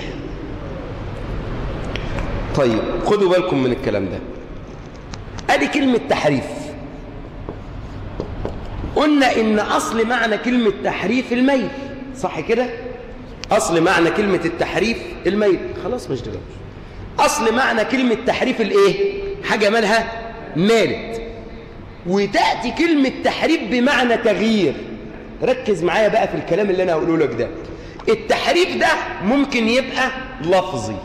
طيب خدوا بالكم من الكلام ده ادي كلمة تحريف قلنا ان اصل معنى كلمة تحريف الميل صح كده اصل معنى كلمة التحريف الميل خلاص مش دلوقتي اصل معنى كلمة تحريف الايه حاجة مالها مالت وتأتي كلمة تحريف بمعنى تغيير ركز معايا بقى في الكلام اللي انا هقوله لك ده التحريف ده ممكن يبقى لفظي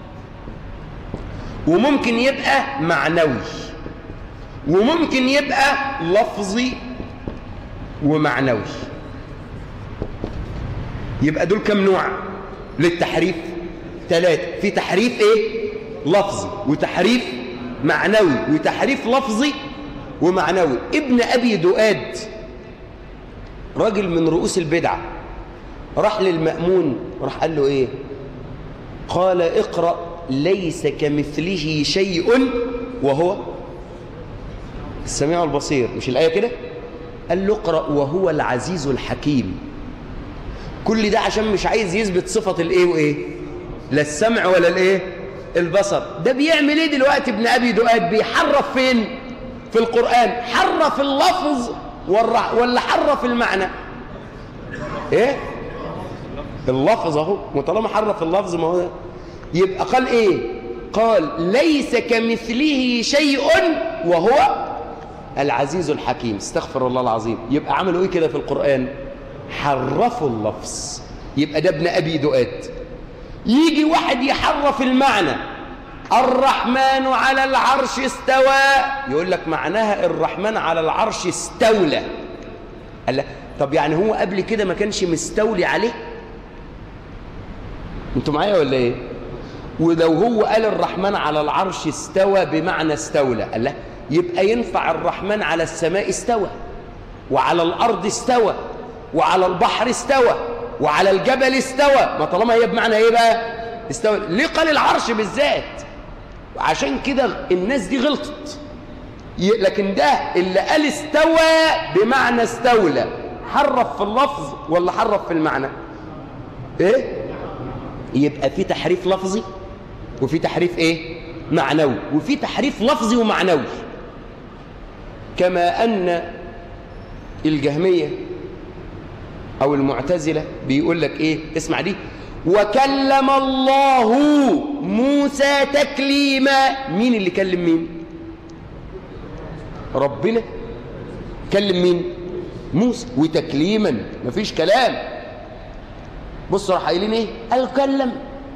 وممكن يبقى معنوي وممكن يبقى لفظي ومعنوي يبقى دول كم نوع للتحريف ثلاثة في تحريف ايه لفظي وتحريف معنوي وتحريف لفظي ومعنوي ابن ابي دؤاد راجل من رؤوس البدعة راح للمأمون راح قال له ايه قال اقرأ ليس كمثله شيء وهو السميع البصير مش الآية كده قال له اقرأ وهو العزيز الحكيم كل ده عشان مش عايز يثبت صفة الايه وايه لا السمع ولا الايه البصر ده بيعمل ايه دلوقتي ابن ابي دؤاد بيحرف فين في القرآن حرف اللفظ ولا حرف المعنى ايه اللفظ اهو وطالما حرف اللفظ ما هو يبقى قال ايه قال ليس كمثله شيء وهو العزيز الحكيم استغفر الله العظيم يبقى عملوا ايه كده في القرآن حرفوا اللفظ يبقى ده ابن ابي دؤاد يجي واحد يحرف المعنى الرحمن على العرش استوى يقول لك معناها الرحمن على العرش استولى قال لك طب يعني هو قبل كده ما كانش مستولي عليه انتوا معايا ولا ايه ولو هو قال الرحمن على العرش استوى بمعنى استولى قال لا يبقى ينفع الرحمن على السماء استوى وعلى الارض استوى وعلى البحر استوى وعلى الجبل استوى ما طالما هي بمعنى ايه بقى استوى ليه قال العرش بالذات عشان كده الناس دي غلطت لكن ده اللي قال استوى بمعنى استولى حرف في اللفظ ولا حرف في المعنى ايه يبقى في تحريف لفظي وفي تحريف ايه معنوي وفي تحريف لفظي ومعنوي كما أن الجهمية أو المعتزلة بيقول لك إيه اسمع دي وكلم الله موسى تكليما مين اللي كلم مين ربنا كلم مين موسى وتكليما مفيش كلام بص راح قايلين ايه قال كلم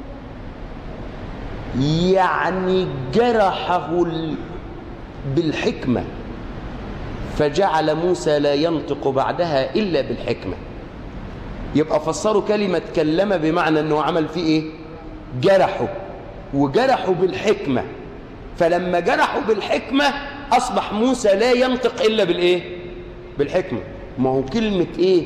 يعني جرحه بالحكمة فجعل موسى لا ينطق بعدها إلا بالحكمة يبقى فسروا كلمة كلم بمعنى أنه عمل فيه إيه جرحه وجرحه بالحكمة فلما جرحه بالحكمة أصبح موسى لا ينطق إلا بالإيه بالحكمة ما هو كلمة إيه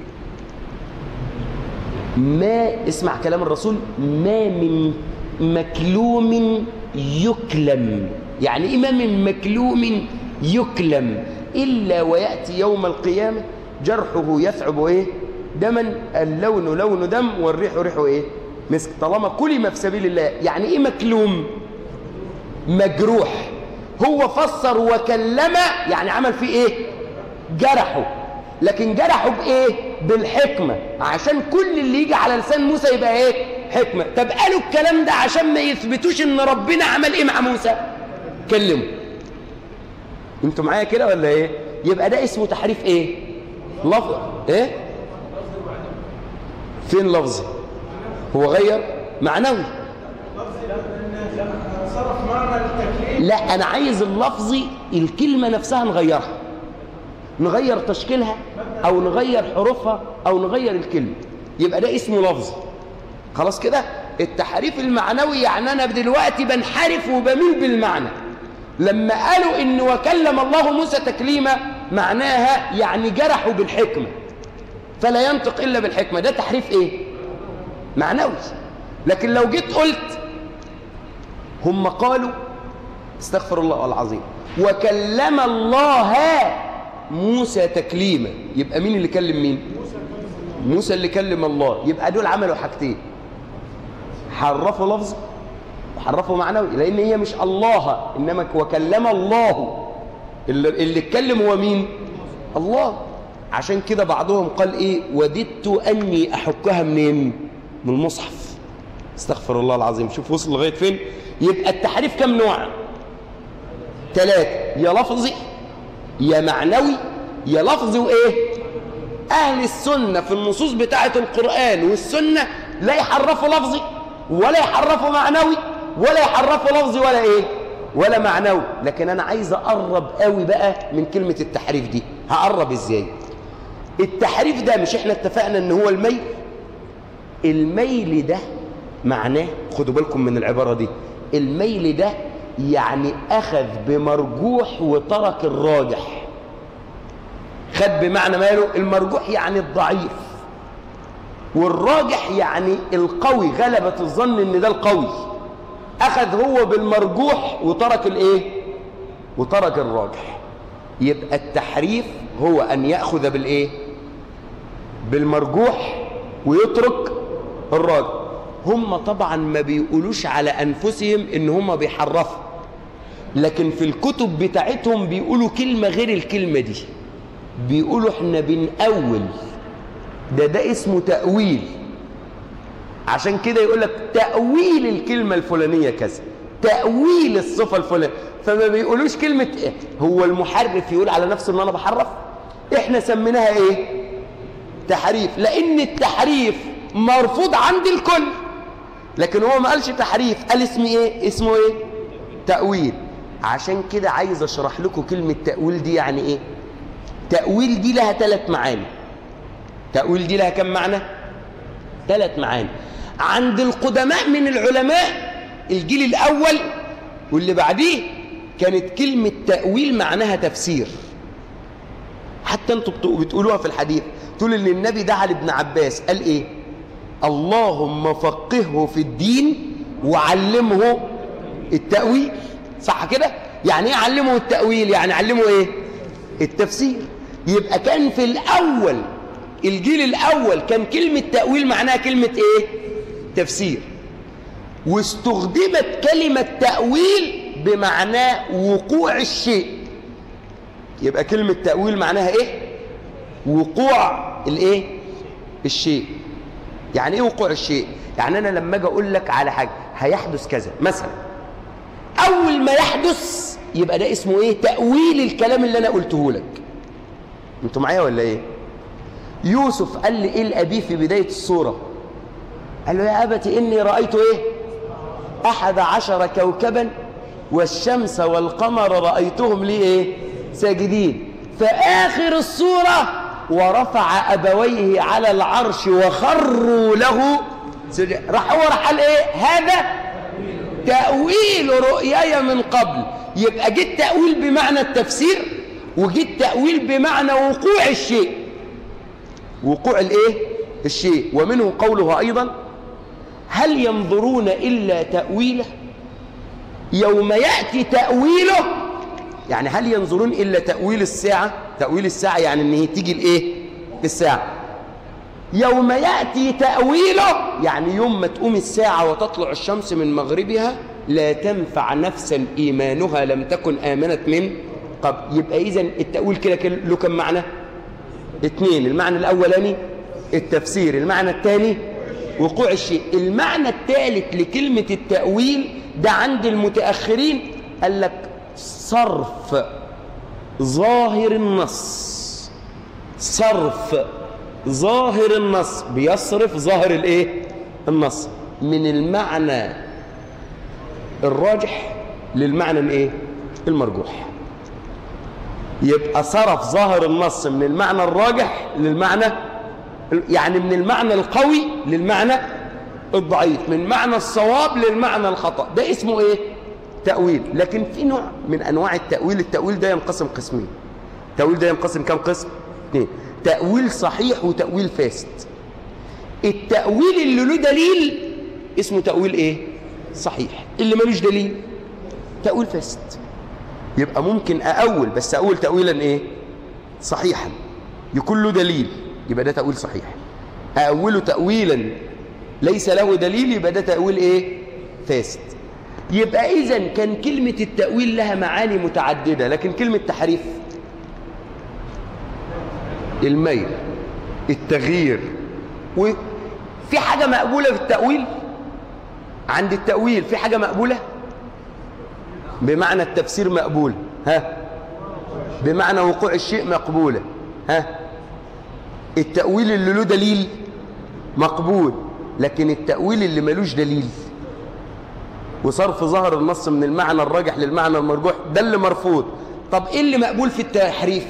ما اسمع كلام الرسول ما من مكلوم يكلم يعني إيه ما من مكلوم يكلم إلا ويأتي يوم القيامة جرحه يثعب إيه دما اللون لون دم والريح ريح إيه مسك طالما كلم في سبيل الله يعني إيه مكلوم مجروح هو فسر وكلم يعني عمل فيه إيه جرحه لكن جرحه بإيه بالحكمة عشان كل اللي يجي على لسان موسى يبقى إيه حكمة طب قالوا الكلام ده عشان ما يثبتوش ان ربنا عمل ايه مع موسى كلمه انتوا معايا كده ولا ايه يبقى ده اسمه تحريف ايه لفظ ايه فين لفظي هو غير معنوي لا انا عايز اللفظي الكلمه نفسها نغيرها نغير تشكيلها او نغير حروفها او نغير الكلمه يبقى ده اسمه لفظي خلاص كده التحريف المعنوي يعني انا دلوقتي بنحرف وبميل بالمعنى لما قالوا ان وكلم الله موسى تكليما معناها يعني جرحوا بالحكمه فلا ينطق الا بالحكمه ده تحريف ايه معنوي لكن لو جيت قلت هم قالوا استغفر الله العظيم وكلم الله موسى تكليما يبقى مين اللي كلم مين موسى اللي كلم الله يبقى دول عملوا حاجتين حرفوا لفظ وحرفوا معنوي لان هي مش الله انما وكلم الله اللي, اللي اتكلم هو مين الله عشان كده بعضهم قال ايه وددت اني احكها منين من المصحف استغفر الله العظيم شوف وصل لغايه فين يبقى التحريف كم نوع ثلاثه يا لفظي يا معنوي يا لفظي وايه اهل السنه في النصوص بتاعه القران والسنه لا يحرفوا لفظي ولا يحرفوا معنوي ولا يحرفوا لفظي ولا ايه ولا معنوي لكن انا عايز اقرب قوي بقى من كلمه التحريف دي هقرب ازاي التحريف ده مش احنا اتفقنا ان هو الميل الميل ده معناه خدوا بالكم من العباره دي الميل ده يعني اخذ بمرجوح وترك الراجح خد بمعنى ماله المرجوح يعني الضعيف والراجح يعني القوي غلبة الظن ان ده القوي اخذ هو بالمرجوح وترك الايه وترك الراجح يبقى التحريف هو ان ياخذ بالايه بالمرجوح ويترك الراجح هم طبعا ما بيقولوش على انفسهم ان هم بيحرفوا لكن في الكتب بتاعتهم بيقولوا كلمه غير الكلمه دي بيقولوا احنا بنأول ده ده اسمه تأويل عشان كده يقول لك تأويل الكلمة الفلانية كذا تأويل الصفة الفلانية فما بيقولوش كلمة إيه؟ هو المحرف يقول على نفسه ان انا بحرف احنا سميناها ايه تحريف لان التحريف مرفوض عند الكل لكن هو ما قالش تحريف قال اسمه ايه اسمه ايه تأويل عشان كده عايز اشرح لكم كلمة تأويل دي يعني ايه تأويل دي لها ثلاث معاني تأويل دي لها كم معنى ثلاث معاني عند القدماء من العلماء الجيل الأول واللي بعديه كانت كلمة تأويل معناها تفسير حتى انتوا بتقولوها في الحديث تقول ان النبي دعا لابن عباس قال ايه اللهم فقهه في الدين وعلمه التأويل صح كده يعني ايه علمه التأويل يعني علمه ايه التفسير يبقى كان في الأول الجيل الأول كان كلمة تأويل معناها كلمة إيه؟ تفسير واستخدمت كلمة تأويل بمعنى وقوع الشيء يبقى كلمة تأويل معناها ايه وقوع الايه الشيء يعني ايه وقوع الشيء يعني انا لما اجي اقول لك على حاجه هيحدث كذا مثلا اول ما يحدث يبقى ده اسمه ايه تاويل الكلام اللي انا قلته لك انتوا معايا ولا ايه يوسف قال لي ايه لابيه في بدايه السوره قال له يا ابت اني رايت ايه احد عشر كوكبا والشمس والقمر رايتهم لي ايه ساجدين فاخر السوره ورفع أبويه على العرش وخروا له سجد راح هو راح قال إيه هذا تأويل رؤياي من قبل يبقى جه التأويل بمعنى التفسير وجه التأويل بمعنى وقوع الشيء وقوع الإيه الشيء ومنه قوله أيضا هل ينظرون إلا تأويله يوم يأتي تأويله يعني هل ينظرون إلا تأويل الساعة تأويل الساعة يعني أن هي تيجي الإيه الساعة يوم يأتي تأويله يعني يوم ما تقوم الساعة وتطلع الشمس من مغربها لا تنفع نفسا إيمانها لم تكن آمنت من قبل يبقى إذن التأويل كده له كم معنى اثنين المعنى الأولاني التفسير المعنى الثاني وقوع الشيء المعنى الثالث لكلمة التأويل ده عند المتأخرين قال لك صرف ظاهر النص صرف ظاهر النص بيصرف ظاهر الايه النص من المعنى الراجح للمعنى الايه المرجوح يبقى صرف ظاهر النص من المعنى الراجح للمعنى يعني من المعنى القوي للمعنى الضعيف من معنى الصواب للمعنى الخطأ ده اسمه ايه تأويل لكن في نوع من أنواع التأويل التأويل ده ينقسم قسمين التأويل ده ينقسم كم قسم اثنين تأويل صحيح وتأويل فاسد التأويل اللي له دليل اسمه تأويل ايه صحيح اللي ملوش دليل تأويل فاسد يبقى ممكن أأول بس أقول تأويلا ايه صحيحا يكون له دليل يبقى ده تأويل صحيح أأوله تأويلا ليس له دليل يبقى ده تأويل ايه فاسد يبقى إذا كان كلمة التأويل لها معاني متعددة لكن كلمة تحريف الميل التغيير وفي حاجة مقبولة في التأويل عند التأويل في حاجة مقبولة بمعنى التفسير مقبول ها بمعنى وقوع الشيء مقبولة ها التأويل اللي له دليل مقبول لكن التأويل اللي ملوش دليل وصرف ظهر النص من المعنى الراجح للمعنى المرجوح ده اللي مرفوض طب ايه اللي مقبول في التحريف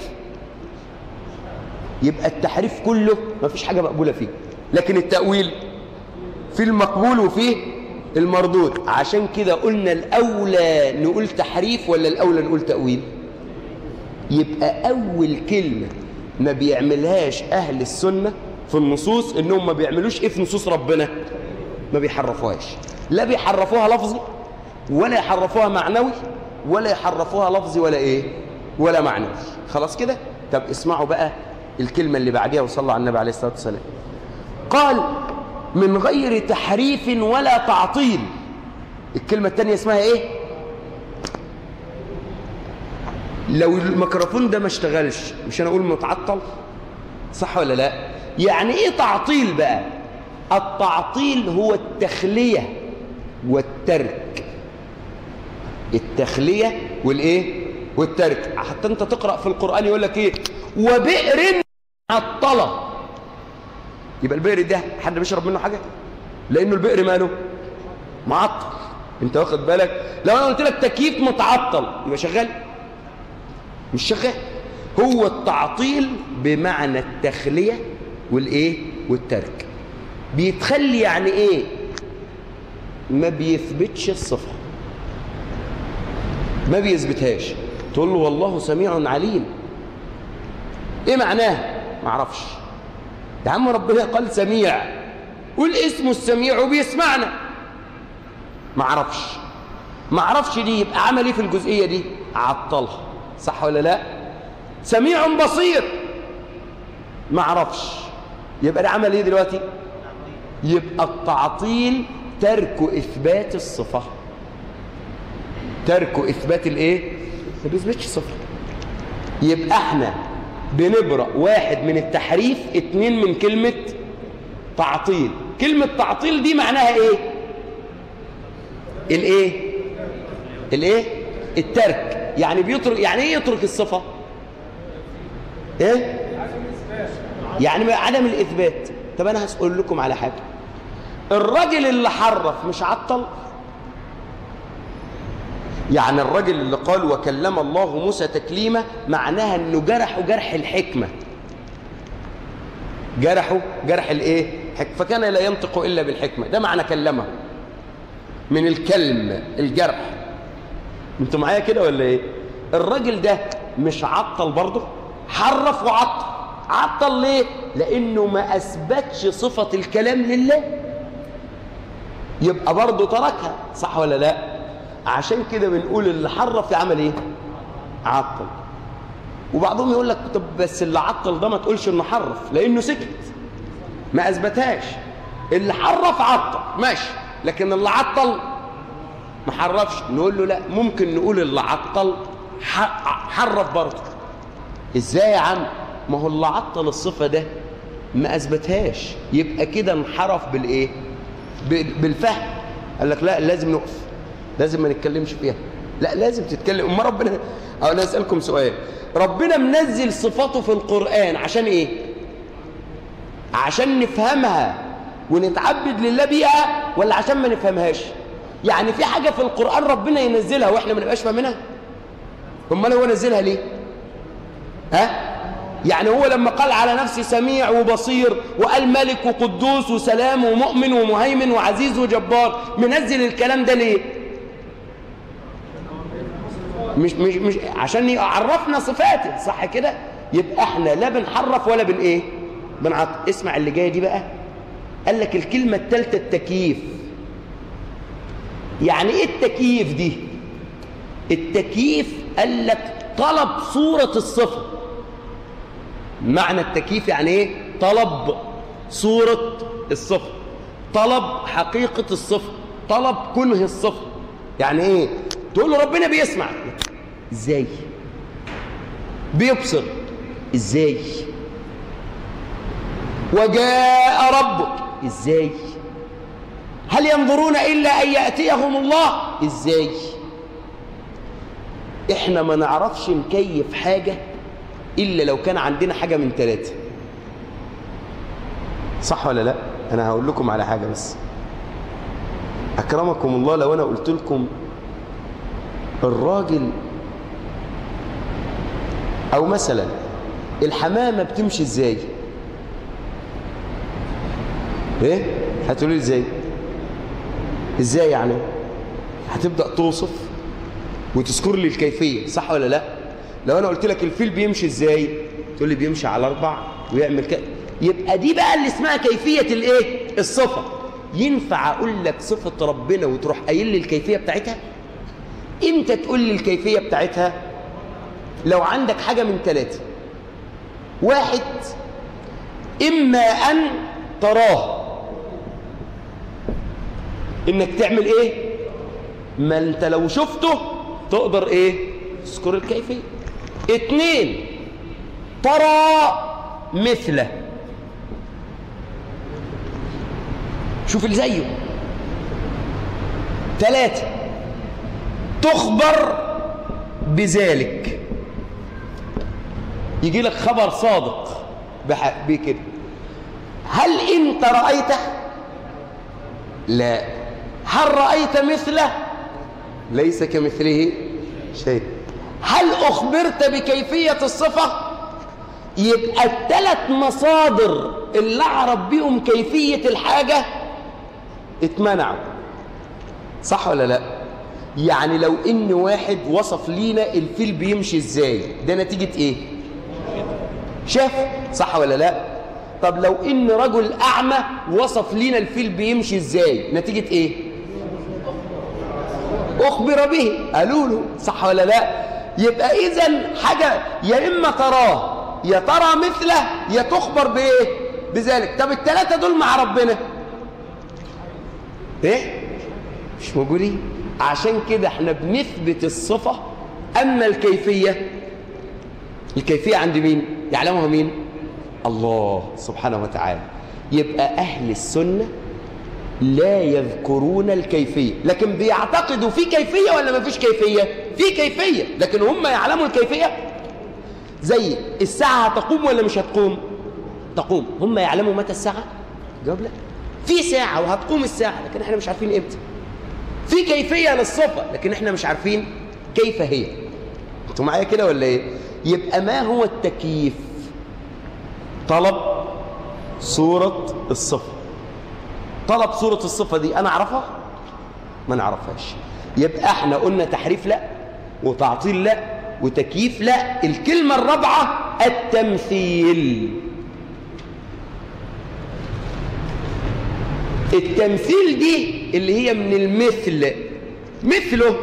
يبقى التحريف كله ما فيش حاجة مقبولة فيه لكن التأويل في المقبول وفيه المردود عشان كده قلنا الأولى نقول تحريف ولا الأولى نقول تأويل يبقى أول كلمة ما بيعملهاش أهل السنة في النصوص إنهم ما بيعملوش إيه في نصوص ربنا ما بيحرفوهاش لا بيحرفوها لفظي ولا يحرفوها معنوي ولا يحرفوها لفظي ولا إيه ولا معنوي خلاص كده طب اسمعوا بقى الكلمة اللي بعديها وصلى على النبي عليه الصلاة والسلام قال من غير تحريف ولا تعطيل الكلمة الثانية اسمها ايه لو الميكروفون ده ما اشتغلش مش انا اقول متعطل صح ولا لا يعني ايه تعطيل بقى التعطيل هو التخلية والترك التخلية والايه والترك حتى انت تقرأ في القرآن يقول لك ايه وبئر عطلة يبقى البئر ده حد بيشرب منه حاجة لانه البئر ماله معطل انت واخد بالك لو انا قلت لك تكييف متعطل يبقى شغال مش شغال هو التعطيل بمعنى التخلية والايه والترك بيتخلي يعني ايه ما بيثبتش الصفة ما بيثبتهاش تقول له والله سميع عليم ايه معناه ما اعرفش يا عم ربنا قال سميع قول اسمه السميع وبيسمعنا ما اعرفش ما اعرفش دي يبقى عمل ايه في الجزئيه دي عطلها صح ولا لا سميع بصير ما اعرفش يبقى ده عمل ايه دلوقتي يبقى التعطيل ترك إثبات الصفة ترك إثبات الإيه؟ ما بيثبتش الصفة يبقى احنا بنبرأ واحد من التحريف اتنين من كلمة تعطيل كلمة تعطيل دي معناها ايه الايه الايه الترك يعني بيترك يعني ايه يترك الصفة ايه يعني عدم الاثبات طب انا هسأل لكم على حاجة الراجل اللي حرف مش عطل يعني الراجل اللي قال وكلم الله موسى تكليما معناها انه جرحه جرح الحكمة جرحه جرح الايه فكان لا ينطق الا بالحكمة ده معنى كلمه من الكلم الجرح انتوا معايا كده ولا ايه الراجل ده مش عطل برضه حرف وعطل عطل ليه لانه ما اثبتش صفة الكلام لله يبقى برضه تركها صح ولا لا عشان كده بنقول اللي حرف يعمل ايه عطل وبعضهم يقول لك طب بس اللي عطل ده ما تقولش انه حرف لانه سكت ما اثبتهاش اللي حرف عطل ماشي لكن اللي عطل ما حرفش نقول له لا ممكن نقول اللي عطل حرف برضه ازاي يا عم ما هو اللي عطل الصفه ده ما اثبتهاش يبقى كده انحرف بالايه بالفهم قال لك لا لازم نقف لازم ما نتكلمش فيها لا لازم تتكلم اما ربنا أو انا اسالكم سؤال ربنا منزل صفاته في القران عشان ايه عشان نفهمها ونتعبد لله بيها ولا عشان ما نفهمهاش يعني في حاجه في القران ربنا ينزلها واحنا ما نبقاش فاهمينها امال هو نزلها ليه ها يعني هو لما قال على نفسه سميع وبصير وقال ملك وقدوس وسلام ومؤمن ومهيمن وعزيز وجبار منزل الكلام ده ليه مش مش مش عشان يعرفنا صفاته صح كده يبقى احنا لا بنحرف ولا بن ايه بنعط اسمع اللي جايه دي بقى قال لك الكلمه الثالثه التكييف يعني ايه التكييف دي التكييف قال لك طلب صوره الصفه معنى التكييف يعني ايه طلب صوره الصفه طلب حقيقه الصفه طلب كنه الصفه يعني ايه تقول له ربنا بيسمع ازاي بيبصر ازاي وجاء ربك ازاي هل ينظرون الا ان ياتيهم الله ازاي احنا ما نعرفش نكيف حاجه الا لو كان عندنا حاجه من ثلاثه صح ولا لا انا هقول لكم على حاجه بس اكرمكم الله لو انا قلت لكم الراجل او مثلا الحمامه بتمشي ازاي ايه هتقولي ازاي ازاي يعني هتبدا توصف وتذكر لي الكيفيه صح ولا لا لو انا قلت لك الفيل بيمشي ازاي تقول لي بيمشي على اربع ويعمل كده يبقى دي بقى اللي اسمها كيفيه الايه الصفه ينفع اقول لك صفه ربنا وتروح قايل لي الكيفيه بتاعتها امتى تقول لي الكيفيه بتاعتها لو عندك حاجه من ثلاثه واحد اما ان تراه انك تعمل ايه ما انت لو شفته تقدر ايه تذكر الكيفيه اتنين ترى مثله شوف اللي زيه ثلاثة تخبر بذلك يجي لك خبر صادق بكده هل انت رأيته لا هل رأيت مثله ليس كمثله شيء هل أخبرت بكيفية الصفة يبقى الثلاث مصادر اللي أعرف بيهم كيفية الحاجة اتمنعوا صح ولا لا يعني لو ان واحد وصف لينا الفيل بيمشي ازاي ده نتيجة ايه شاف صح ولا لا طب لو ان رجل اعمى وصف لينا الفيل بيمشي ازاي نتيجة ايه اخبر به قالوا له صح ولا لا يبقى اذا حاجة يا اما تراه يا ترى مثله يا تخبر بايه بذلك طب الثلاثة دول مع ربنا ايه مش موجودين عشان كده احنا بنثبت الصفة أما الكيفية الكيفية عند مين يعلمها مين الله سبحانه وتعالى يبقى أهل السنة لا يذكرون الكيفية لكن بيعتقدوا في كيفية ولا ما فيش كيفية في كيفية لكن هم يعلموا الكيفية زي الساعة هتقوم ولا مش هتقوم تقوم هم يعلموا متى الساعة جواب لا في ساعة وهتقوم الساعة لكن احنا مش عارفين امتى في كيفية للصفة لكن احنا مش عارفين كيف هي انتوا معايا كده ولا ايه يبقى ما هو التكييف طلب صورة الصفة طلب صورة الصفة دي انا اعرفها ما نعرفهاش يبقى احنا قلنا تحريف لا وتعطيل لا وتكييف لا الكلمة الرابعة التمثيل التمثيل دي اللي هي من المثل مثله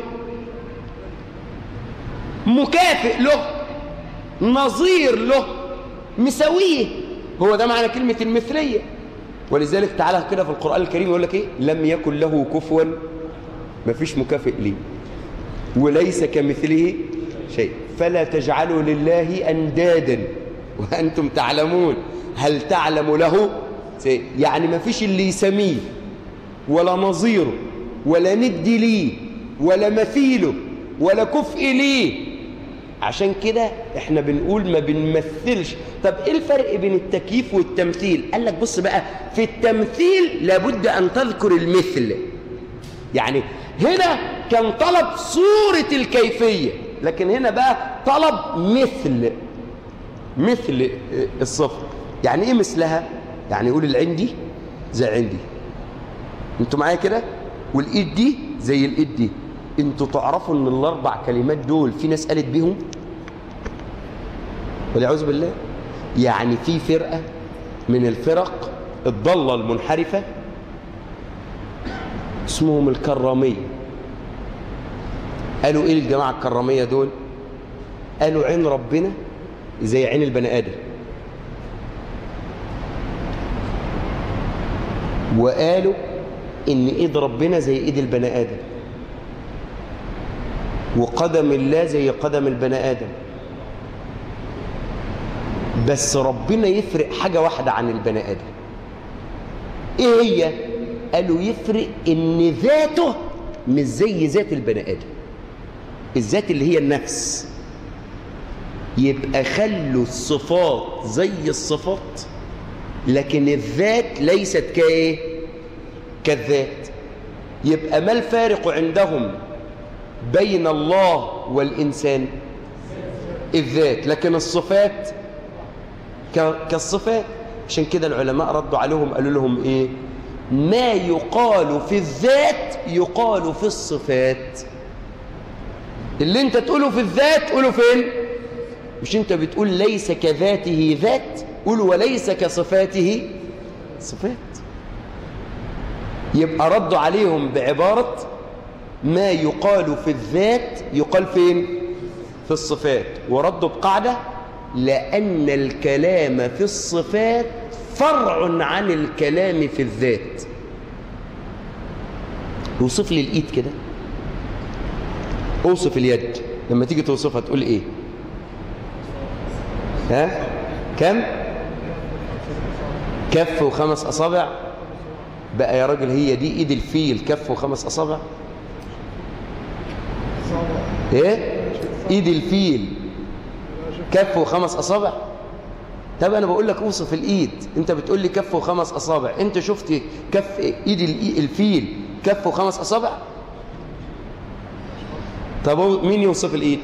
مكافئ له نظير له مساويه هو ده معنى كلمة المثلية ولذلك تعالى كده في القرآن الكريم يقول لك ايه لم يكن له كفوا مفيش مكافئ ليه وليس كمثله شيء فلا تجعلوا لله أندادا وأنتم تعلمون هل تعلم له شيء يعني ما فيش اللي يسميه ولا نظيره ولا ند ليه ولا مثيله ولا كفء ليه عشان كده احنا بنقول ما بنمثلش طب ايه الفرق بين التكييف والتمثيل قال لك بص بقى في التمثيل لابد ان تذكر المثل يعني هنا كان طلب صورة الكيفية لكن هنا بقى طلب مثل مثل الصفر يعني ايه مثلها يعني يقول العندي زي عندي انتوا معايا كده والايد دي زي الايد دي انتوا تعرفوا ان الاربع كلمات دول في ناس قالت بيهم والعياذ بالله يعني في فرقه من الفرق الضاله المنحرفه اسمهم الكراميه قالوا ايه الجماعه الكراميه دول قالوا عين ربنا زي عين البني ادم وقالوا ان ايد ربنا زي ايد البني ادم وقدم الله زي قدم البني ادم بس ربنا يفرق حاجه واحده عن البني ادم ايه هي قالوا يفرق ان ذاته مش زي ذات البني ادم الذات اللي هي النفس يبقى خلوا الصفات زي الصفات لكن الذات ليست كايه كالذات يبقى ما الفارق عندهم بين الله والإنسان الذات لكن الصفات كالصفات عشان كده العلماء ردوا عليهم قالوا لهم ايه ما يقال في الذات يقال في الصفات اللي انت تقوله في الذات قوله فين مش انت بتقول ليس كذاته ذات قول وليس كصفاته صفات يبقى ردوا عليهم بعبارة ما يقال في الذات يقال فين في الصفات وردوا بقاعدة لأن الكلام في الصفات فرع عن الكلام في الذات اوصف لي الإيد كده اوصف اليد لما تيجي توصفها تقول ايه ها كم كف وخمس أصابع بقى يا راجل هي دي ايد الفيل كف وخمس أصابع ايه ايد الفيل كف وخمس أصابع طب انا بقول لك اوصف الايد انت بتقول لي كف وخمس أصابع انت شفت كف ايد الفيل كف وخمس أصابع طب مين يوصف الايد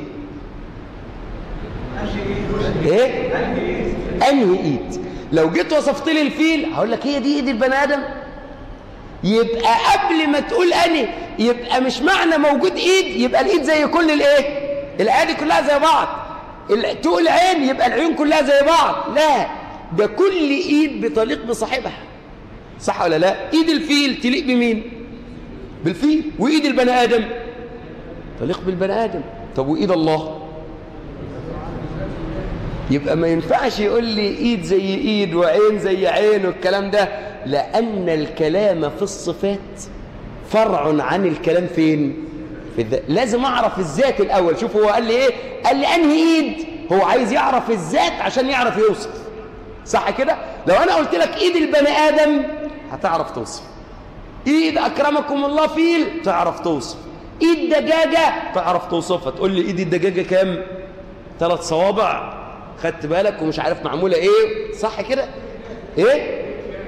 ايه انهي ايد لو جيت وصفت لي الفيل هقول لك هي دي ايد البني ادم يبقى قبل ما تقول اني يبقى مش معنى موجود ايد يبقى الايد زي كل الايه الايادي كلها زي بعض تقول عين يبقى العيون كلها زي بعض لا ده كل ايد بتليق بصاحبها صح ولا لا ايد الفيل تليق بمين بالفيل وايد البني ادم تليق بالبني ادم طب وايد الله يبقى ما ينفعش يقول لي ايد زي ايد وعين زي عين والكلام ده لان الكلام في الصفات فرع عن الكلام فين في الذات لازم اعرف الذات الاول شوف هو قال لي ايه قال لي انهي ايد هو عايز يعرف الذات عشان يعرف يوصف صح كده لو انا قلت لك ايد البني ادم هتعرف توصف ايد اكرمكم الله فيل تعرف توصف ايد دجاجه تعرف توصفها تقول لي ايد الدجاجه كام ثلاث صوابع خدت بالك ومش عارف معموله ايه صح كده ايه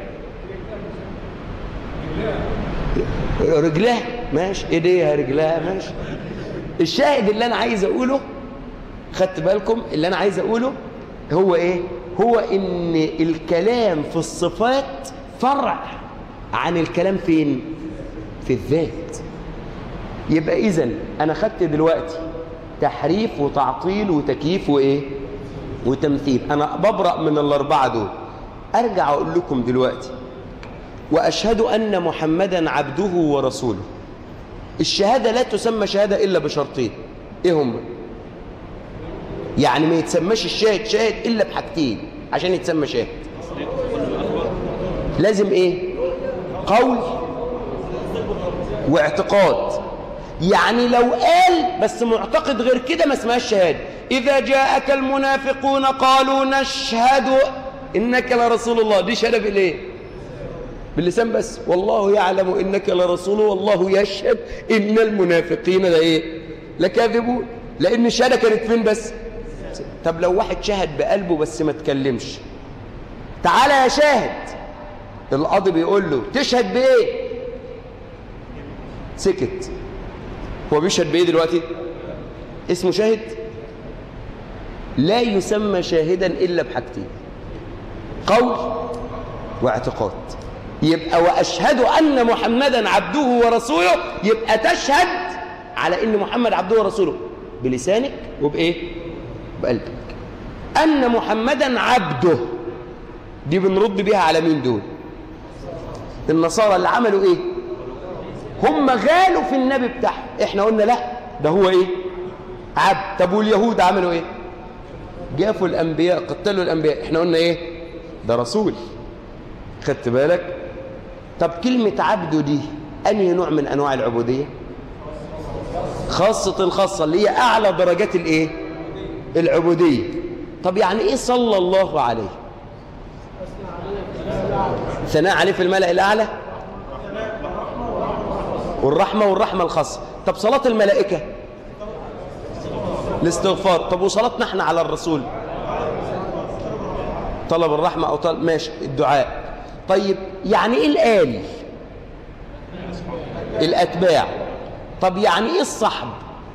رجلها ماشي ايديها رجلها ماشي الشاهد اللي انا عايز اقوله خدت بالكم اللي انا عايز اقوله هو ايه هو ان الكلام في الصفات فرع عن الكلام فين في الذات يبقى اذا انا خدت دلوقتي تحريف وتعطيل وتكييف وايه وتمثيل انا ببرأ من الاربعه دول ارجع اقول لكم دلوقتي واشهد ان محمدا عبده ورسوله الشهاده لا تسمى شهاده الا بشرطين ايه هم يعني ما يتسماش الشاهد شاهد الا بحاجتين عشان يتسمى شاهد لازم ايه قول واعتقاد يعني لو قال بس معتقد غير كده ما اسمهاش شهاده اذا جاءك المنافقون قالوا نشهد انك لرسول الله دي شهاده بالايه باللسان بس والله يعلم انك لرسول والله يشهد ان المنافقين ده ايه لكاذبون لان الشهاده كانت فين بس طب لو واحد شهد بقلبه بس ما تكلمش تعالى يا شاهد القاضي بيقول له تشهد بايه سكت هو بيشهد بايه دلوقتي اسمه شاهد لا يسمى شاهدا الا بحاجتين قول واعتقاد يبقى واشهد ان محمدا عبده ورسوله يبقى تشهد على ان محمد عبده ورسوله بلسانك وبايه بقلبك ان محمدا عبده دي بنرد بيها على مين دول النصارى اللي عملوا ايه هم غالوا في النبي بتاعهم احنا قلنا لا ده هو ايه عبد طب واليهود عملوا ايه جافوا الانبياء قتلوا الانبياء احنا قلنا ايه ده رسول خدت بالك طب كلمة عبده دي أنهي نوع من أنواع العبودية خاصة الخاصة اللي هي أعلى درجات الإيه العبودية طب يعني إيه صلى الله عليه ثناء عليه في الملأ الأعلى والرحمة والرحمة الخاصة طب صلاة الملائكة الاستغفار طب وصلاتنا احنا على الرسول طلب الرحمة أو طلب ماشي الدعاء طيب يعني ايه الآل الأتباع طب يعني ايه الصحب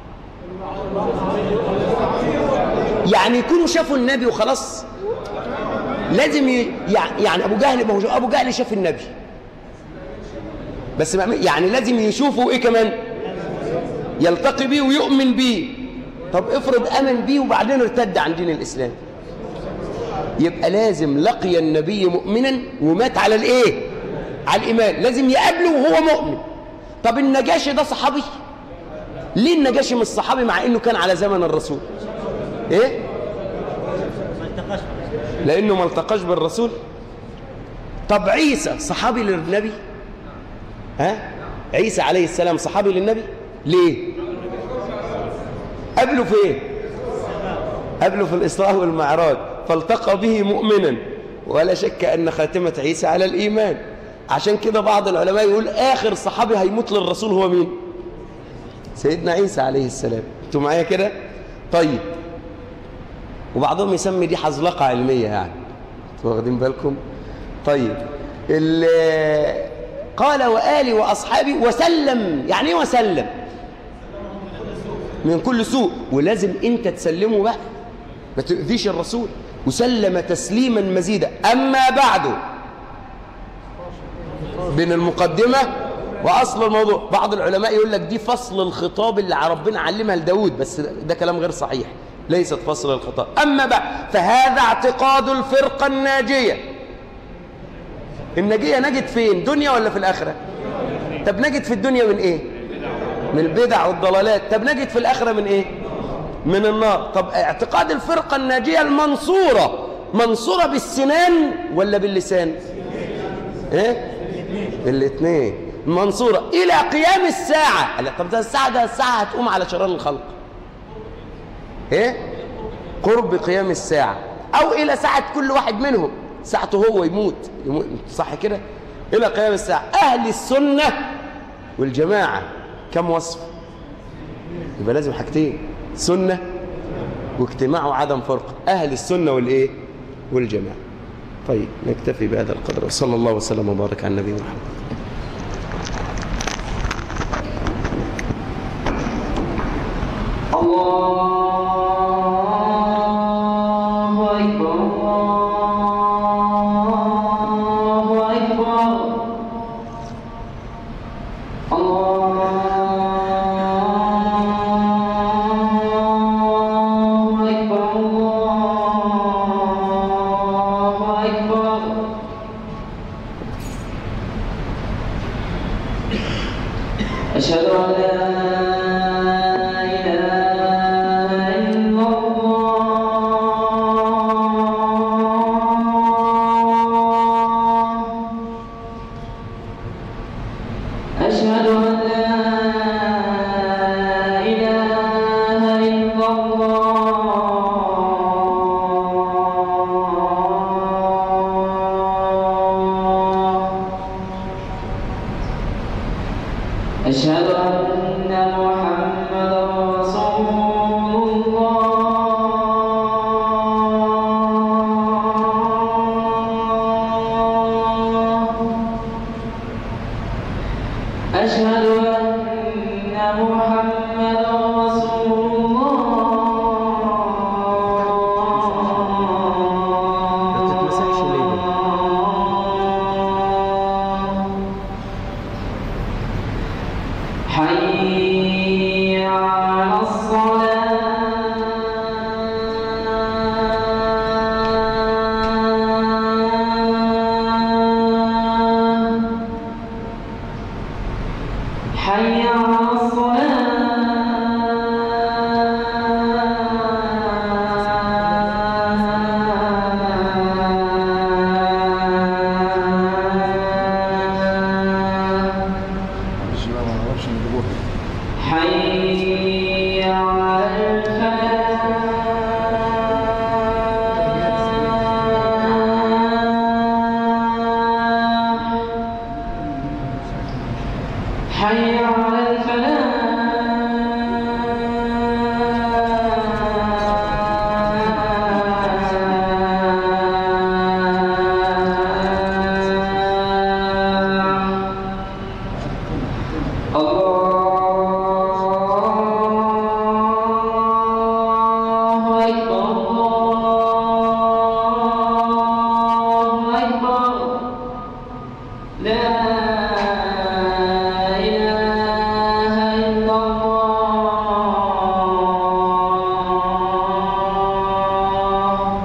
يعني يكونوا شافوا النبي وخلاص لازم ي... يعني ابو جهل ما هو ابو جهل شاف النبي بس يعني لازم يشوفوا ايه كمان يلتقي بيه ويؤمن بيه طب افرض امن بيه وبعدين ارتد عن دين الاسلام يبقى لازم لقي النبي مؤمنا ومات على الايه على الايمان لازم يقابله وهو مؤمن طب النجاشي ده صحابي ليه النجاشي مش صحابي مع انه كان على زمن الرسول ايه لانه ما التقاش بالرسول طب عيسى صحابي للنبي ها عيسى عليه السلام صحابي للنبي ليه قبله فين قبله في الاسراء والمعراج فالتقى به مؤمنا ولا شك أن خاتمة عيسى على الإيمان عشان كده بعض العلماء يقول آخر صحابي هيموت للرسول هو مين سيدنا عيسى عليه السلام انتوا معايا كده طيب وبعضهم يسمي دي حزلقة علمية يعني انتوا واخدين بالكم طيب قال وآلي وأصحابي وسلم يعني ايه وسلم من كل سوء ولازم انت تسلمه بقى ما تؤذيش الرسول وسلم تسليما مزيدا أما بعد بين المقدمة وأصل الموضوع بعض العلماء يقول لك دي فصل الخطاب اللي ربنا علمها لداود بس ده كلام غير صحيح ليست فصل الخطاب أما بعد فهذا اعتقاد الفرقة الناجية الناجية نجد فين دنيا ولا في الآخرة طب نجد في الدنيا من إيه من البدع والضلالات طب نجد في الآخرة من إيه من النار طب اعتقاد الفرقة الناجية المنصورة منصورة بالسنان ولا باللسان ايه بالاثنين المنصورة إلى قيام الساعة قال لك طب ده الساعة ده الساعة هتقوم على شرار الخلق إيه قرب قيام الساعة أو إلى ساعة كل واحد منهم ساعته هو يموت, يموت صح كده إلى قيام الساعة أهل السنة والجماعة كم وصف يبقى لازم حاجتين سنة واجتماع وعدم فرق أهل السنة والإيه والجماعة طيب نكتفي بهذا القدر وصلى الله وسلم وبارك على النبي محمد الله أكبر الله أكبر الله أكبر الله أكبر أشهد أن لا إله إلا الله أشهد أن لا إله إلا الله أشهد أن محمدا رسول الله أشهد أن محمدا رسول ما تتمسحش ليه ده؟ الله حي على الصلاة حي على الصلاة الشباب ما نعرفش نجيبوها حي على الفلاح حي على الفلاح الله أكبر الله أكبر لا إله إلا الله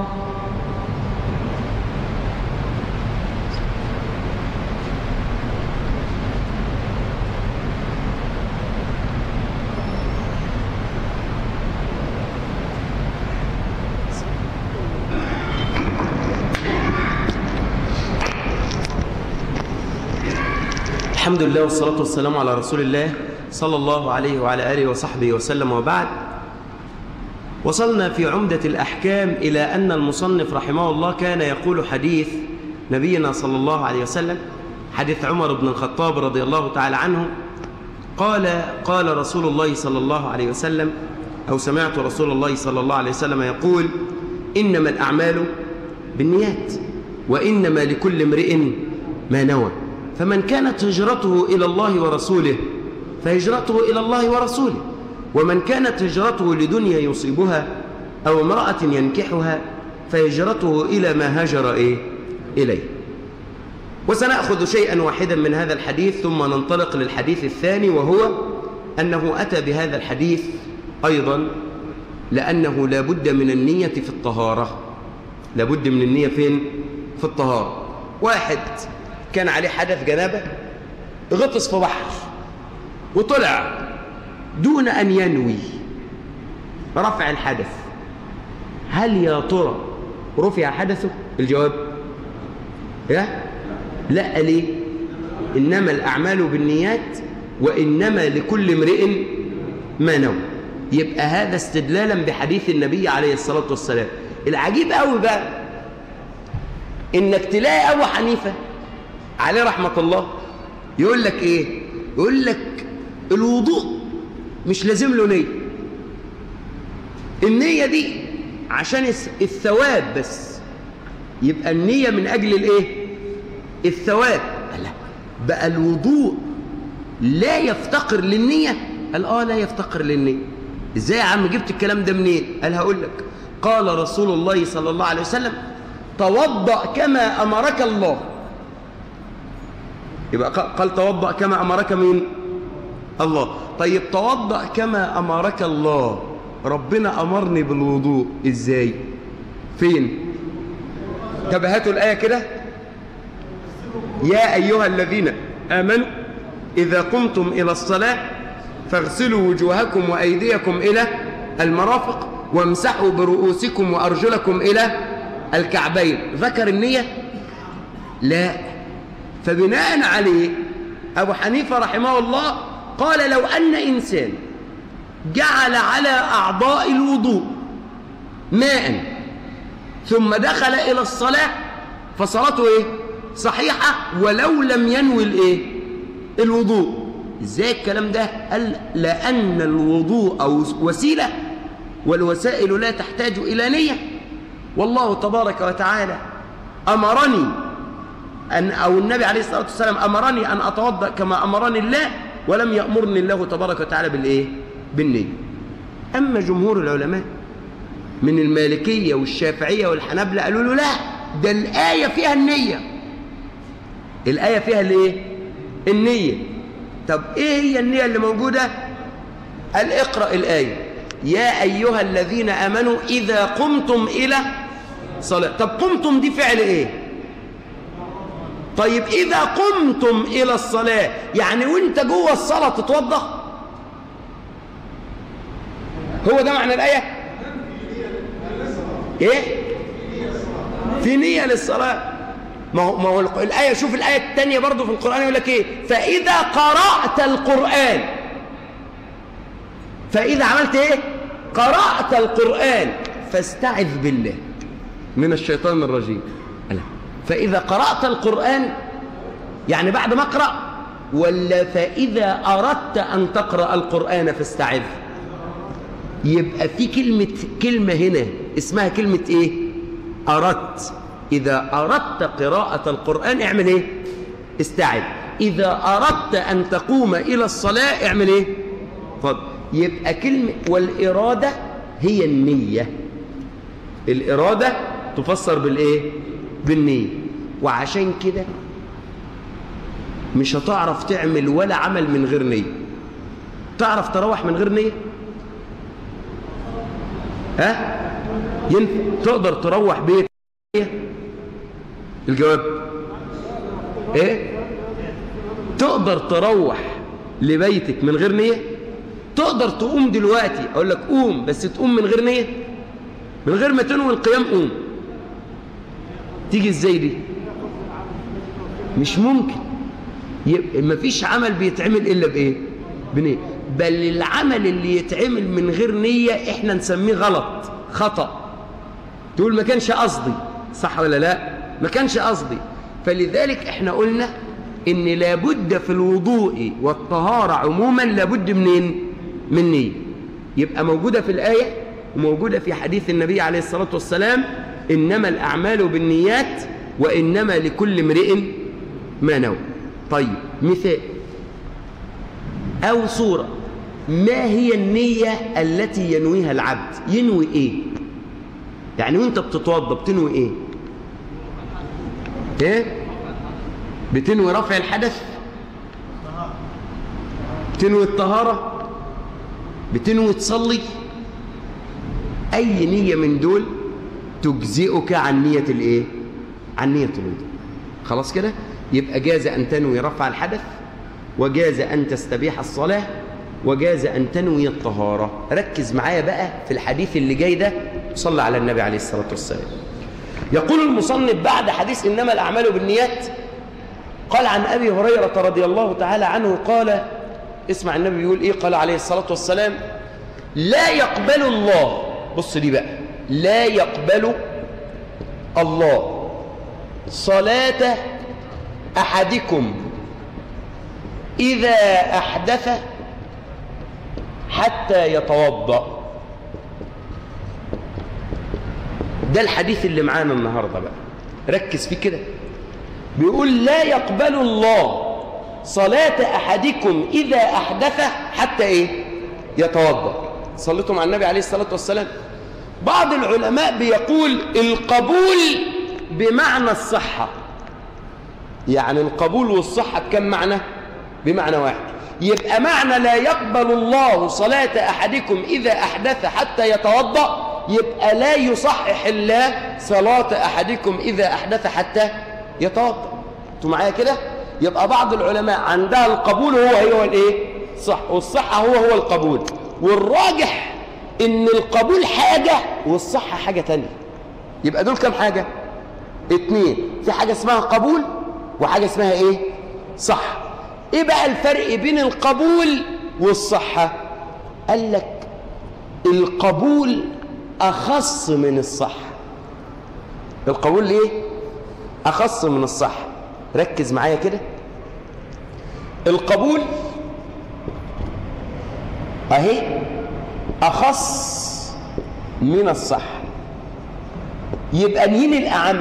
الحمد لله والصلاة والسلام على رسول الله صلى الله عليه وعلى آله وصحبه وسلم وبعد وصلنا في عمدة الأحكام إلى أن المصنف رحمه الله كان يقول حديث نبينا صلى الله عليه وسلم حديث عمر بن الخطاب رضي الله تعالى عنه قال قال رسول الله صلى الله عليه وسلم أو سمعت رسول الله صلى الله عليه وسلم يقول إنما الأعمال بالنيات وإنما لكل امرئ ما نوى فمن كانت هجرته إلى الله ورسوله فهجرته إلى الله ورسوله ومن كانت هجرته لدنيا يصيبها أو امرأة ينكحها فهجرته إلى ما هاجر إيه؟ إليه وسنأخذ شيئا واحدا من هذا الحديث ثم ننطلق للحديث الثاني وهو أنه أتى بهذا الحديث أيضا لأنه لا بد من النية في الطهارة لا بد من النية فين؟ في الطهارة واحد كان عليه حدث جنابة غطس في بحر وطلع دون أن ينوي رفع الحدث هل يا ترى رفع حدثه الجواب يا لا ليه إنما الأعمال بالنيات وإنما لكل امرئ ما نوى يبقى هذا استدلالا بحديث النبي عليه الصلاة والسلام العجيب قوي بقى إنك تلاقي أبو حنيفة عليه رحمة الله يقول لك إيه يقول لك الوضوء مش لازم له نية النية دي عشان الس- الثواب بس يبقى النية من أجل الإيه الثواب لا بقى الوضوء لا يفتقر للنية قال آه لا يفتقر للنية إزاي يا عم جبت الكلام ده منين قال هقول لك قال رسول الله صلى الله عليه وسلم توضأ كما أمرك الله يبقى ق- قال توضأ كما أمرك من الله طيب توضأ كما أمرك الله ربنا أمرني بالوضوء إزاي فين طب هاتوا الآية كده يا أيها الذين آمنوا إذا قمتم إلى الصلاة فاغسلوا وجوهكم وأيديكم إلى المرافق وامسحوا برؤوسكم وأرجلكم إلى الكعبين ذكر النية؟ لا فبناء عليه أبو حنيفة رحمه الله قال لو أن إنسان جعل على أعضاء الوضوء ماء ثم دخل إلى الصلاة فصلاته إيه؟ صحيحة ولو لم ينوي الإيه؟ الوضوء إزاي الكلام ده؟ قال لأن الوضوء أو وسيلة والوسائل لا تحتاج إلى نية والله تبارك وتعالى أمرني أن أو النبي عليه الصلاة والسلام أمرني أن أتوضأ كما أمرني الله ولم يأمرني الله تبارك وتعالى بالإيه؟ بالنية أما جمهور العلماء من المالكية والشافعية والحنابلة قالوا له لا ده الآية فيها النية الآية فيها الإيه؟ النية طب إيه هي النية اللي موجودة؟ قال اقرأ الآية يا أيها الذين آمنوا إذا قمتم إلى صلاة طب قمتم دي فعل إيه؟ طيب إذا قمتم إلى الصلاة يعني وانت جوه الصلاة تتوضأ هو ده معنى الآية إيه في نية للصلاة ما هو, ما هو الق- الآية شوف الآية الثانية برضو في القرآن يقول لك إيه فإذا قرأت القرآن فإذا عملت إيه قرأت القرآن فاستعذ بالله من الشيطان الرجيم ألا. فإذا قرأت القرآن يعني بعد ما أقرأ ولا فإذا أردت أن تقرأ القرآن فاستعذ يبقى في كلمة كلمة هنا اسمها كلمة إيه أردت إذا أردت قراءة القرآن اعمل إيه استعذ إذا أردت أن تقوم إلى الصلاة اعمل إيه فضل يبقى كلمة والإرادة هي النية الإرادة تفسر بالإيه بالنية وعشان كده مش هتعرف تعمل ولا عمل من غير نية تعرف تروح من غير نية ها ينفع تقدر تروح بيت الجواب ايه تقدر تروح لبيتك من غير نية تقدر تقوم دلوقتي اقول لك قوم بس تقوم من غير نية من غير ما تنوي القيام قوم تيجي ازاي دي مش ممكن يبقى مفيش عمل بيتعمل الا بايه بنية بل العمل اللي يتعمل من غير نية احنا نسميه غلط خطأ تقول ما كانش قصدي صح ولا لا ما كانش قصدي فلذلك احنا قلنا ان لابد في الوضوء والطهارة عموما لابد منين من نية يبقى موجودة في الآية وموجودة في حديث النبي عليه الصلاة والسلام إنما الأعمال بالنيات وإنما لكل امرئ ما نوى طيب مثال أو صورة ما هي النية التي ينويها العبد ينوي إيه يعني وانت بتتوضى بتنوي إيه إيه بتنوي رفع الحدث بتنوي الطهارة بتنوي تصلي أي نية من دول تجزئك عن نية الإيه عن نية الوضوء خلاص كده يبقى جاز أن تنوي رفع الحدث وجاز أن تستبيح الصلاة وجاز أن تنوي الطهارة ركز معايا بقى في الحديث اللي جاي ده صلى على النبي عليه الصلاة والسلام يقول المصنف بعد حديث إنما الأعمال بالنيات قال عن أبي هريرة رضي الله تعالى عنه قال اسمع النبي بيقول إيه قال عليه الصلاة والسلام لا يقبل الله بص دي بقى لا يقبل الله صلاة أحدكم إذا أحدث حتى يتوضأ ده الحديث اللي معانا النهاردة بقى ركز فيه كده بيقول لا يقبل الله صلاة أحدكم إذا أحدث حتى إيه يتوضأ صليتم على النبي عليه الصلاة والسلام بعض العلماء بيقول القبول بمعنى الصحة يعني القبول والصحة بكم معنى بمعنى واحد يبقى معنى لا يقبل الله صلاة أحدكم إذا أحدث حتى يتوضأ يبقى لا يصحح الله صلاة أحدكم إذا أحدث حتى يتوضأ انتوا معايا كده يبقى بعض العلماء عندها القبول هو هو الايه صح والصحة هو هو القبول والراجح ان القبول حاجة والصحة حاجة تانية يبقى دول كم حاجة اتنين في حاجة اسمها قبول وحاجة اسمها ايه صح ايه بقى الفرق بين القبول والصحة قال لك القبول اخص من الصحة القبول ليه اخص من الصحة ركز معايا كده القبول اهي اخص من الصحة يبقى مين الاعم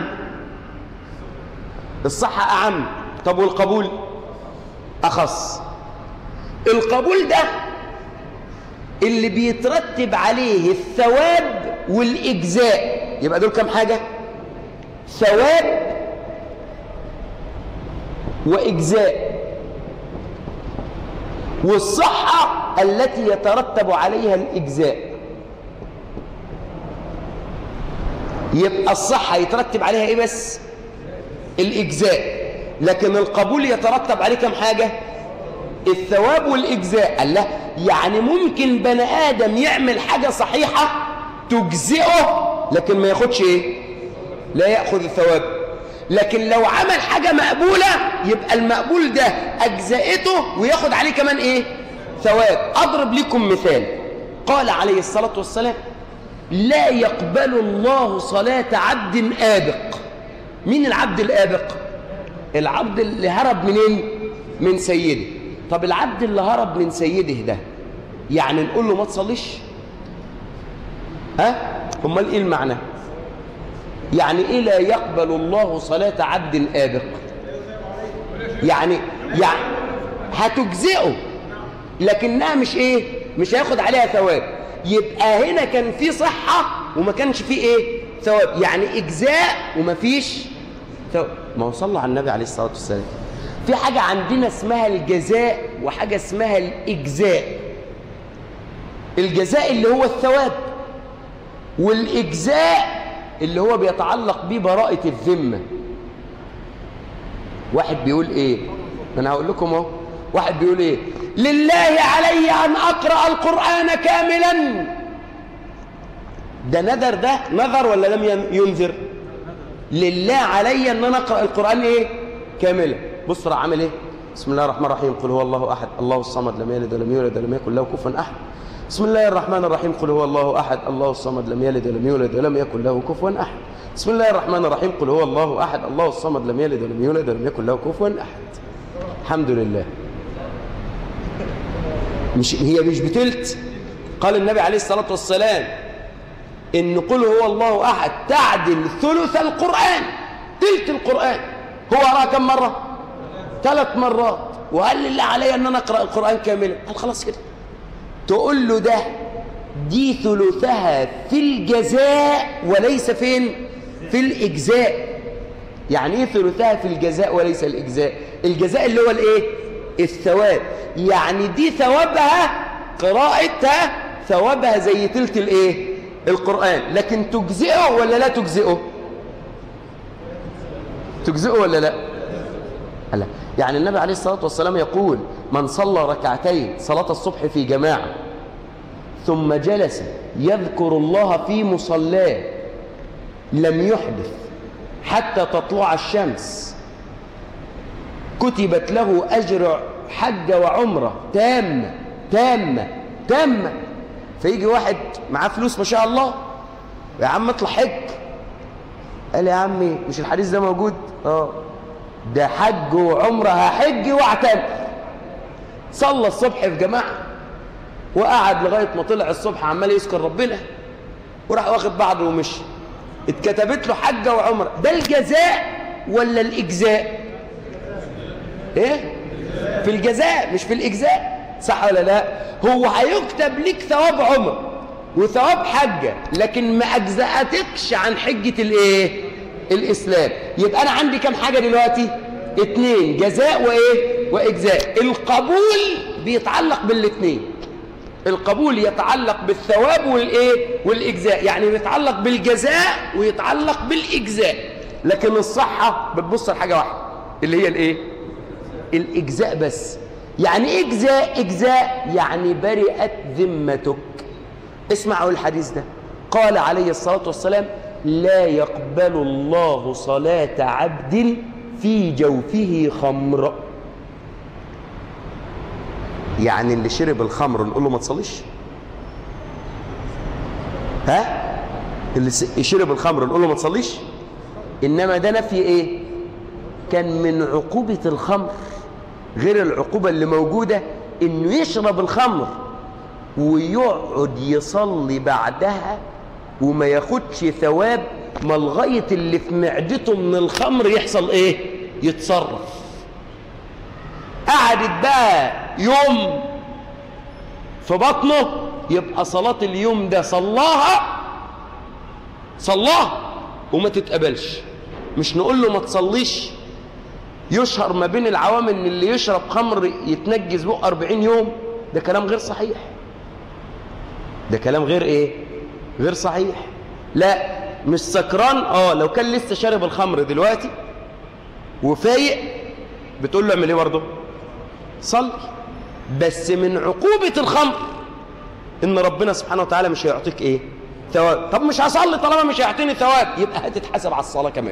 الصحة اعم طب والقبول اخص القبول ده اللي بيترتب عليه الثواب والاجزاء يبقى دول كام حاجة ثواب واجزاء والصحة التي يترتب عليها الإجزاء يبقى الصحة يترتب عليها إيه بس الإجزاء لكن القبول يترتب عليه كم حاجة الثواب والإجزاء قال له يعني ممكن بني آدم يعمل حاجة صحيحة تجزئه لكن ما ياخدش إيه لا يأخذ الثواب لكن لو عمل حاجة مقبولة يبقى المقبول ده أجزائته وياخد عليه كمان إيه ثواب أضرب لكم مثال قال عليه الصلاة والسلام لا يقبل الله صلاة عبد آبق مين العبد الآبق العبد اللي هرب منين من سيده طب العبد اللي هرب من سيده ده يعني نقول له ما تصليش ها امال ايه المعنى يعني ايه لا يقبل الله صلاة عبد آبق يعني يعني هتجزئه لكنها مش ايه مش هياخد عليها ثواب يبقى هنا كان في صحة وما كانش في ايه ثواب يعني اجزاء وما فيش ثواب ما هو صلوا على النبي عليه الصلاة والسلام في حاجة عندنا اسمها الجزاء وحاجة اسمها الإجزاء الجزاء اللي هو الثواب والإجزاء اللي هو بيتعلق بيه براءة الذمة واحد بيقول ايه انا هقول لكم اهو واحد بيقول ايه لله علي ان اقرا القران كاملا ده نذر ده نذر ولا لم ينذر لله علي ان انا اقرا القران ايه كاملا بص راح عامل ايه بسم الله الرحمن الرحيم قل هو الله احد الله الصمد لم يلد ولم يولد ولم يكن له كفوا احد بسم الله الرحمن الرحيم قل هو الله احد الله الصمد لم يلد ولم يولد ولم يكن له كفوا احد بسم الله الرحمن الرحيم قل هو الله احد الله الصمد لم يلد ولم يولد ولم يكن له كفوا احد الحمد لله مش هي مش بتلت قال النبي عليه الصلاه والسلام ان قل هو الله احد تعدل ثلث القران تلت القران هو قرأ كم مره ثلاث مرات وقال لله علي ان انا اقرا القران كاملا قال خلاص كده تقول له ده دي ثلثها في الجزاء وليس فين في الإجزاء يعني ايه ثلثها في الجزاء وليس الإجزاء الجزاء اللي هو الايه الثواب يعني دي ثوابها قراءتها ثوابها زي تلت الايه القرآن لكن تجزئه ولا لا تجزئه تجزئه ولا لا لا يعني النبي عليه الصلاة والسلام يقول من صلى ركعتين صلاة الصبح في جماعة ثم جلس يذكر الله في مصلاه لم يحدث حتى تطلع الشمس كتبت له أجر حجة وعمرة تامة تامة تامة فيجي واحد معاه فلوس ما شاء الله يا عم اطلع حج قال يا عمي مش الحديث ده موجود اه ده حج وعمرة هحج واعتمر صلى الصبح في جماعة وقعد لغاية ما طلع الصبح عمال يذكر ربنا وراح واخد بعضه ومشي اتكتبت له حجة وعمرة ده الجزاء ولا الإجزاء ايه في الجزاء مش في الإجزاء صح ولا لا هو هيكتب لك ثواب عمر وثواب حجة لكن ما أجزأتكش عن حجة الايه الإسلام يبقى أنا عندي كم حاجة دلوقتي اتنين جزاء وإيه وإجزاء القبول بيتعلق بالاتنين القبول يتعلق بالثواب والايه والاجزاء يعني يتعلق بالجزاء ويتعلق بالاجزاء لكن الصحه بتبص لحاجه واحده اللي هي الايه الاجزاء بس يعني ايه اجزاء اجزاء يعني برئت ذمتك اسمعوا الحديث ده قال عليه الصلاه والسلام لا يقبل الله صلاه عبد في جوفه خمر يعني اللي شرب الخمر نقول له ما تصليش ها اللي س- شرب الخمر نقول له ما تصليش انما ده نفي ايه كان من عقوبة الخمر غير العقوبة اللي موجودة انه يشرب الخمر ويقعد يصلي بعدها وما ياخدش ثواب ما لغاية اللي في معدته من الخمر يحصل ايه يتصرف قعدت بقى يوم في بطنه يبقى صلاة اليوم ده صلاها صلاها وما تتقبلش مش نقول له ما تصليش يشهر ما بين العوام ان اللي يشرب خمر يتنجز بقى 40 يوم ده كلام غير صحيح ده كلام غير ايه غير صحيح لا مش سكران اه لو كان لسه شارب الخمر دلوقتي وفايق بتقول له اعمل ايه برضه صلي بس من عقوبة الخمر ان ربنا سبحانه وتعالى مش هيعطيك ايه ثواب طب مش هصلي طالما مش هيعطيني ثواب يبقى هتتحاسب على الصلاة كمان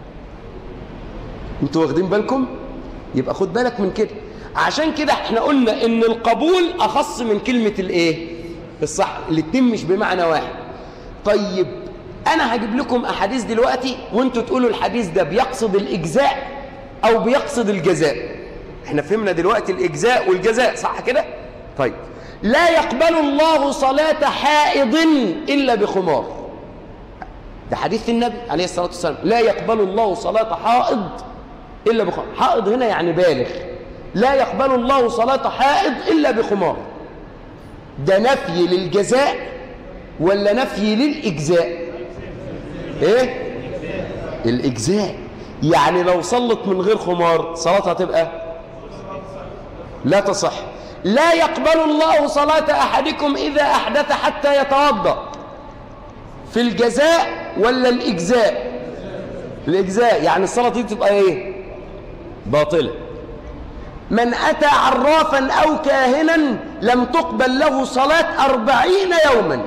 انتوا واخدين بالكم يبقى خد بالك من كده عشان كده احنا قلنا ان القبول اخص من كلمة الايه الصح الاتنين مش بمعنى واحد طيب انا هجيب لكم احاديث دلوقتي وانتوا تقولوا الحديث ده بيقصد الاجزاء او بيقصد الجزاء احنا فهمنا دلوقتي الاجزاء والجزاء صح كده طيب لا يقبل الله صلاة حائض الا بخمار ده حديث النبي عليه الصلاة والسلام لا يقبل الله صلاة حائض إلا بخمار حائض هنا يعني بالغ لا يقبل الله صلاة حائض إلا بخمار ده نفي للجزاء ولا نفي للإجزاء إيه الإجزاء يعني لو صلت من غير خمار صلاتها تبقى لا تصح لا يقبل الله صلاة أحدكم إذا أحدث حتى يتوضأ في الجزاء ولا الإجزاء الإجزاء يعني الصلاة دي تبقى إيه باطلة من أتى عرافا أو كاهنا لم تقبل له صلاة أربعين يوما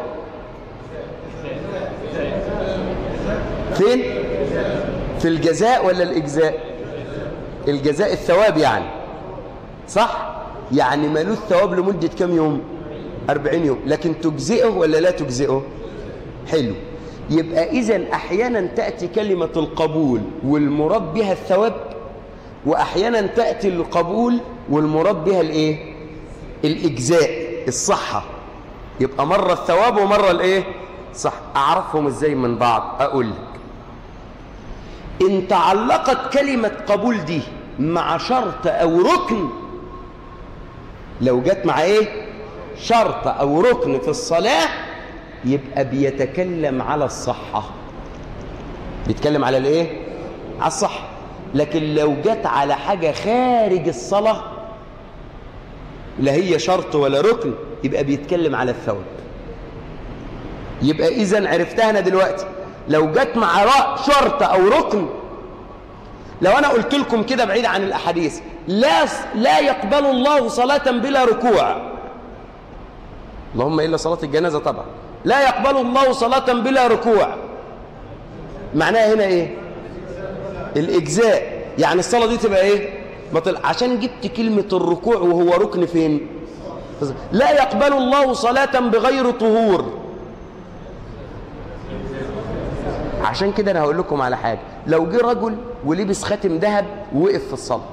فين في الجزاء ولا الإجزاء الجزاء الثواب يعني صح يعني مالوش ثواب لمدة كم يوم أربعين يوم لكن تجزئه ولا لا تجزئه حلو يبقى إذا أحيانا تأتي كلمة القبول والمراد بها الثواب وأحيانا تأتي القبول والمراد بها الإيه الإجزاء الصحة يبقى مرة الثواب ومرة الإيه صح أعرفهم إزاي من بعض أقول لك إن تعلقت كلمة قبول دي مع شرط أو ركن لو جت مع إيه شرط أو ركن في الصلاة يبقى بيتكلم على الصحة بيتكلم على الإيه على الصحة لكن لو جت على حاجة خارج الصلاة لا هي شرط ولا ركن يبقى بيتكلم على الثواب يبقى إذا عرفتها أنا دلوقتي لو جت مع راء شرط أو ركن لو أنا قلت لكم كده بعيد عن الأحاديث لا, لا يقبل الله صلاة بلا ركوع اللهم إلا صلاة الجنازة طبعا لا يقبل الله صلاة بلا ركوع معناها هنا إيه الإجزاء يعني الصلاة دي تبقى إيه باطل عشان جبت كلمة الركوع وهو ركن فين لا يقبل الله صلاة بغير طهور عشان كده انا هقول لكم على حاجة لو جه رجل ولبس خاتم ذهب ووقف في الصلاة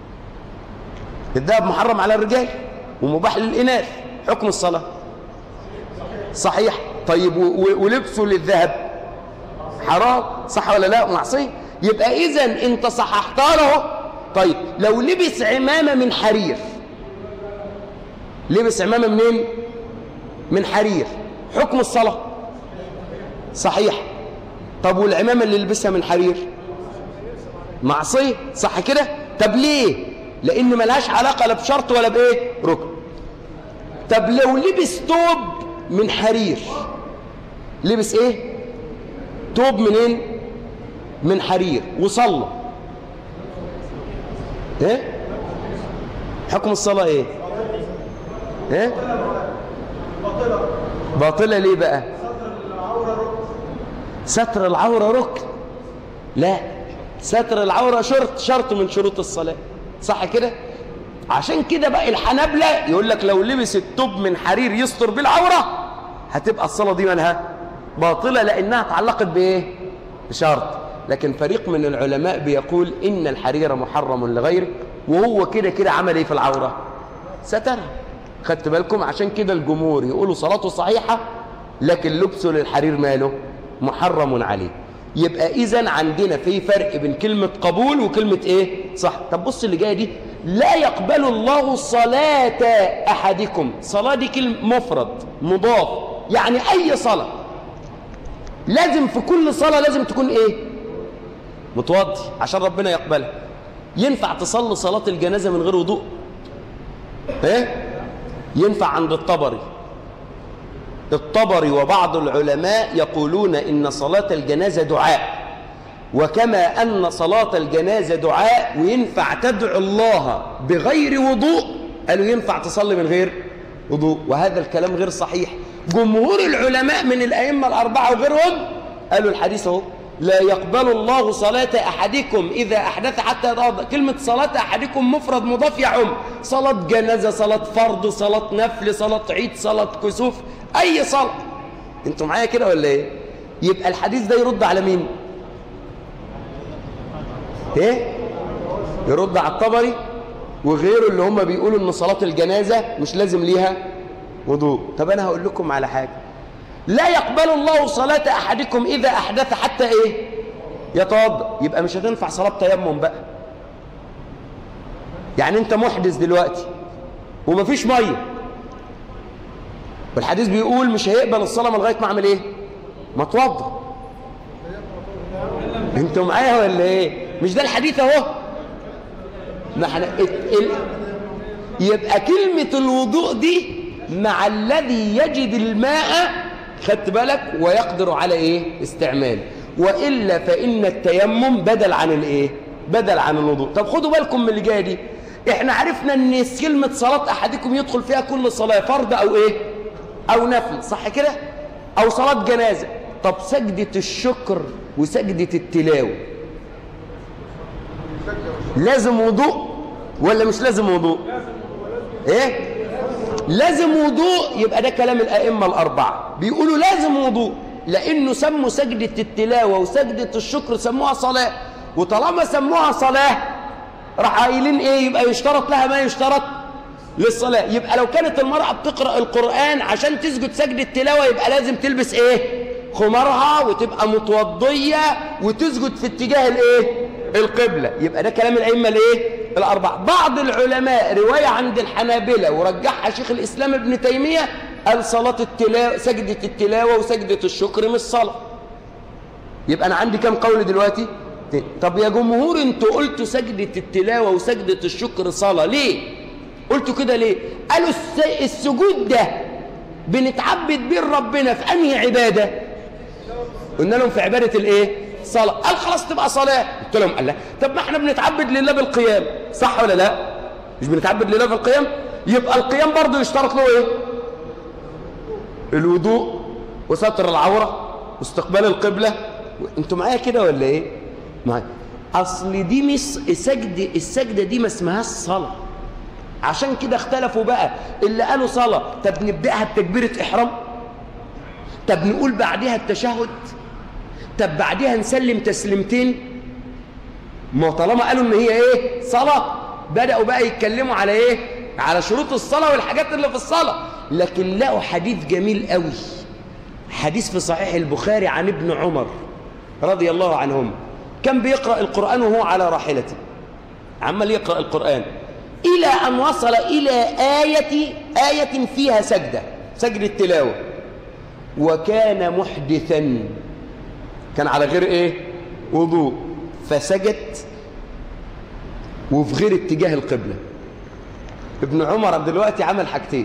الذهب محرم على الرجال ومباح للإناث حكم الصلاة صحيح طيب و- و- ولبسه للذهب حرام صح ولا لا معصية يبقى إذا أنت صححتها له طيب لو لبس عمامة من حرير لبس عمامة منين من حرير حكم الصلاة صحيح طب والعمامة اللي لبسها من حرير معصية صح كده طب ليه لأن ملهاش علاقة لا بشرط ولا بإيه ركن طب لو لبس توب من حرير لبس ايه توب منين من حرير وصلى ايه حكم الصلاة ايه ايه باطلة ليه بقى ستر العورة ركن لا ستر العورة شرط شرط من شروط الصلاة صح كده عشان كده بقى الحنابلة يقول لك لو لبس التوب من حرير يستر بالعورة هتبقى الصلاة دي منها باطلة لأنها تعلقت بإيه بشرط لكن فريق من العلماء بيقول إن الحرير محرم لغيره وهو كده كده عمل إيه في العورة سترها خدت بالكم عشان كده الجمهور يقولوا صلاته صحيحة لكن لبسه للحرير ماله محرم عليه يبقى إذا عندنا في فرق بين كلمة قبول وكلمة إيه صح طب بص اللي جاية دي لا يقبل الله صلاة أحدكم صلاة دي كلمة مفرد مضاف يعني أي صلاة لازم في كل صلاة لازم تكون إيه متوضي عشان ربنا يقبلها ينفع تصلي صلاة الجنازة من غير وضوء ايه ينفع عند الطبري الطبري وبعض العلماء يقولون إن صلاة الجنازة دعاء وكما أن صلاة الجنازة دعاء وينفع تدعو الله بغير وضوء قالوا ينفع تصلي من غير وضوء وهذا الكلام غير صحيح جمهور العلماء من الأئمة الأربعة وغيرهم قالوا الحديث اهو لا يقبل الله صلاة أحدكم إذا أحدث حتى يتوضأ كلمة صلاة أحدكم مفرد مضاف يعم صلاة جنازة صلاة فرض صلاة نفل صلاة عيد صلاة كسوف أي صلاة أنتوا معايا كده ولا إيه يبقى الحديث ده يرد على مين إيه يرد على الطبري وغيره اللي هم بيقولوا ان صلاة الجنازة مش لازم ليها وضوء طب انا هقول لكم على حاجة لا يقبل الله صلاة احدكم اذا احدث حتى ايه يتوضا يبقى مش هتنفع صلاة تيمم بقى يعني انت محدث دلوقتي ومفيش ميه والحديث بيقول مش هيقبل الصلاة من لغاية ما اعمل ايه ما اتوضا انتوا معايا ولا ايه مش ده الحديث اهو ما احنا ات- ال... يبقى كلمة الوضوء دي مع الذي يجد الماء خدت بالك ويقدر على ايه استعماله وإلا فإن التيمم بدل عن الايه بدل عن الوضوء طب خدوا بالكم من اللي جايه دي احنا عرفنا ان كلمة صلاة احدكم يدخل فيها كل صلاة فرض او ايه او نفل صح كده او صلاة جنازة طب سجدة الشكر وسجدة التلاوة لازم وضوء ولا مش لازم وضوء ايه لازم وضوء يبقى ده كلام الائمه الاربعه بيقولوا لازم وضوء لانه سموا سجده التلاوه وسجده الشكر سموها صلاه وطالما سموها صلاه راح قايلين ايه يبقى يشترط لها ما يشترط للصلاه يبقى لو كانت المراه بتقرا القران عشان تسجد سجده تلاوه يبقى لازم تلبس ايه خمارها وتبقى متوضيه وتسجد في اتجاه الايه القبلة يبقى ده كلام الأئمة الايه الأربعة بعض العلماء رواية عند الحنابلة ورجحها شيخ الإسلام ابن تيمية قال صلاة التلاوة سجدة التلاوة وسجدة الشكر مش صلاة يبقى أنا عندي كام قول دلوقتي طب يا جمهور انتوا قلتوا سجدة التلاوة وسجدة الشكر صلاة ليه قلتوا كده ليه قالوا الس- السجود ده بنتعبد بيه ربنا في أنهي عبادة قلنا لهم في عبادة الايه صلاة قال خلاص تبقى صلاة قلت لهم قال لا طب ما احنا بنتعبد لله بالقيام صح ولا لا مش بنتعبد لله بالقيام يبقى القيام برضه يشترط له ايه الوضوء وستر العورة واستقبال القبلة انتوا معايا كده ولا ايه معايا اصل دي مش السجد السجده دي ما اسمهاش صلاه عشان كده اختلفوا بقى اللي قالوا صلاه طب نبداها بتكبيره احرام طب نقول بعدها التشهد طب بعدها نسلم تسليمتين ما طالما قالوا ان هي ايه صلاه بداوا بقى يتكلموا على ايه على شروط الصلاه والحاجات اللي في الصلاه لكن لقوا حديث جميل قوي حديث في صحيح البخاري عن ابن عمر رضي الله عنهم كان بيقرأ القرآن وهو على راحلته عمال يقرأ القرآن إلى أن وصل إلى آية آية فيها سجدة سجدة تلاوة وكان محدثا كان على غير إيه وضوء فسجد وفي غير اتجاه القبلة ابن عمر دلوقتي عمل حاجتين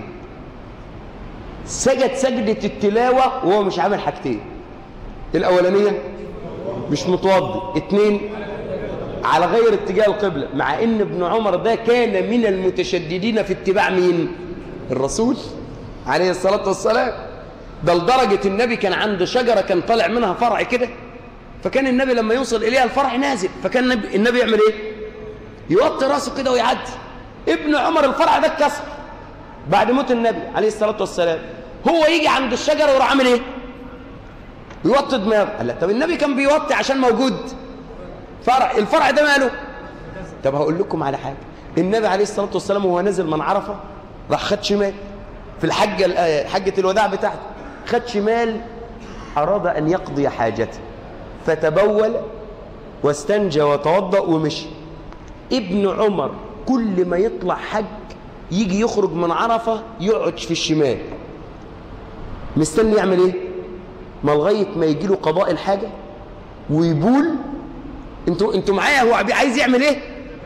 سجد سجدة التلاوة وهو مش عامل حاجتين الأولانية مش متوضي اتنين على غير اتجاه القبلة مع ان ابن عمر ده كان من المتشددين في اتباع مين الرسول عليه الصلاة والسلام ده لدرجة النبي كان عند شجرة كان طالع منها فرع كده فكان النبي لما يوصل إليها الفرع نازل فكان النبي, النبي يعمل ايه يوطي راسه كده ويعدي ابن عمر الفرع ده اتكسر بعد موت النبي عليه الصلاة والسلام هو يجي عند الشجرة ويروح عامل ايه يوطي دماغه قال لا طب النبي كان بيوطي عشان موجود فرع الفرع ده ماله طب هقول لكم على حاجة النبي عليه الصلاة والسلام وهو نازل من عرفة راح خد شمال في الحجة حجة الوداع بتاعته خد شمال أراد أن يقضي حاجته فتبول واستنجى وتوضأ ومشي ابن عمر كل ما يطلع حج يجي يخرج من عرفة يقعد في الشمال مستني يعمل ايه ما لغايه ما يجي له قضاء الحاجه ويبول انتوا انتوا معايا هو عايز يعمل ايه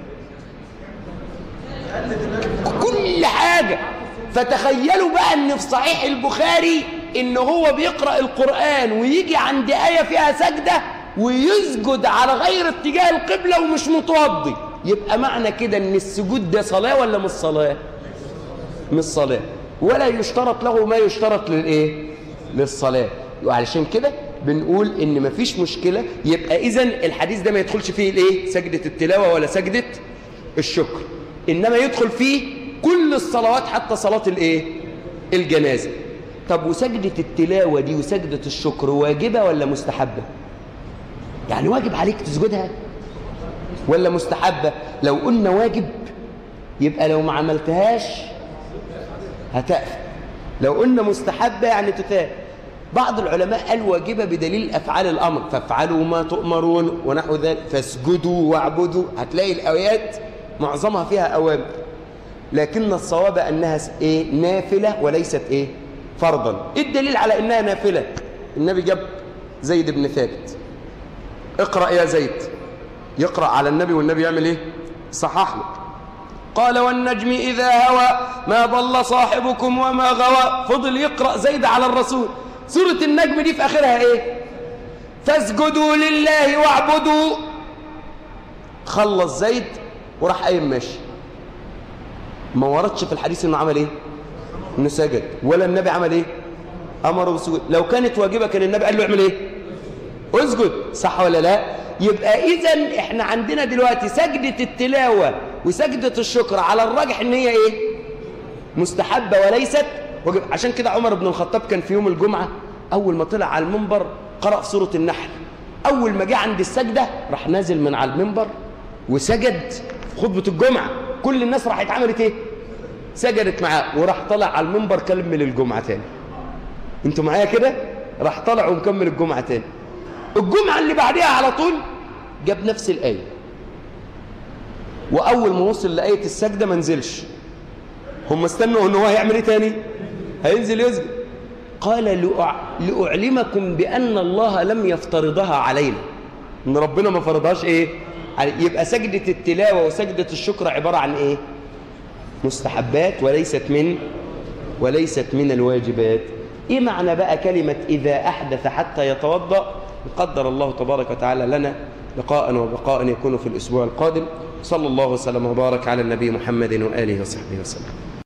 كل حاجه فتخيلوا بقى ان في صحيح البخاري ان هو بيقرا القران ويجي عند ايه فيها سجده ويسجد على غير اتجاه القبله ومش متوضي يبقى معنى كده ان السجود ده صلاه ولا مش صلاه مش صلاه ولا يشترط له ما يشترط للايه للصلاه وعلشان كده بنقول ان مفيش مشكله يبقى اذا الحديث ده ما يدخلش فيه الايه سجده التلاوه ولا سجده الشكر انما يدخل فيه كل الصلوات حتى صلاه الايه الجنازه طب وسجده التلاوه دي وسجده الشكر واجبه ولا مستحبه يعني واجب عليك تسجدها ولا مستحبه لو قلنا واجب يبقى لو ما عملتهاش هتقفل لو قلنا مستحبه يعني تتاب بعض العلماء قال واجبة بدليل أفعال الأمر فافعلوا ما تؤمرون ونحو ذلك فاسجدوا واعبدوا هتلاقي الآيات معظمها فيها أوامر لكن الصواب أنها إيه نافلة وليست إيه فرضا إيه الدليل على أنها نافلة النبي جاب زيد بن ثابت اقرأ يا زيد يقرأ على النبي والنبي يعمل إيه صحح له قال والنجم إذا هوى ما ضل صاحبكم وما غوى فضل يقرأ زيد على الرسول سورة النجم دي في آخرها إيه فاسجدوا لله واعبدوا خلص زيد وراح قايم ماشي ما وردش في الحديث انه عمل ايه انه سجد ولا النبي عمل ايه امره بالسجود لو كانت واجبه كان النبي قال له اعمل ايه اسجد صح ولا لا يبقى اذا احنا عندنا دلوقتي سجده التلاوه وسجده الشكر على الراجح ان هي ايه مستحبه وليست واجب عشان كده عمر بن الخطاب كان في يوم الجمعه اول ما طلع على المنبر قرأ في سوره النحل اول ما جه عند السجده راح نازل من على المنبر وسجد في خطبه الجمعه كل الناس راحت عملت ايه سجدت معاه وراح طلع على المنبر كمل الجمعه تاني انتوا معايا كده راح طلع ومكمل الجمعه تاني الجمعه اللي بعديها على طول جاب نفس الايه واول ما وصل لايه السجده ما نزلش هم استنوا ان هو هيعمل ايه تاني هينزل يسجد قال لأع... لاعلمكم بان الله لم يفترضها علينا ان ربنا ما فرضهاش ايه يبقى سجدة التلاوة وسجدة الشكر عبارة عن ايه مستحبات وليست من وليست من الواجبات ايه معنى بقى كلمة اذا احدث حتى يتوضأ قدر الله تبارك وتعالى لنا لقاء وبقاء يكون في الاسبوع القادم صلى الله وسلم وبارك على النبي محمد وآله وصحبه وسلم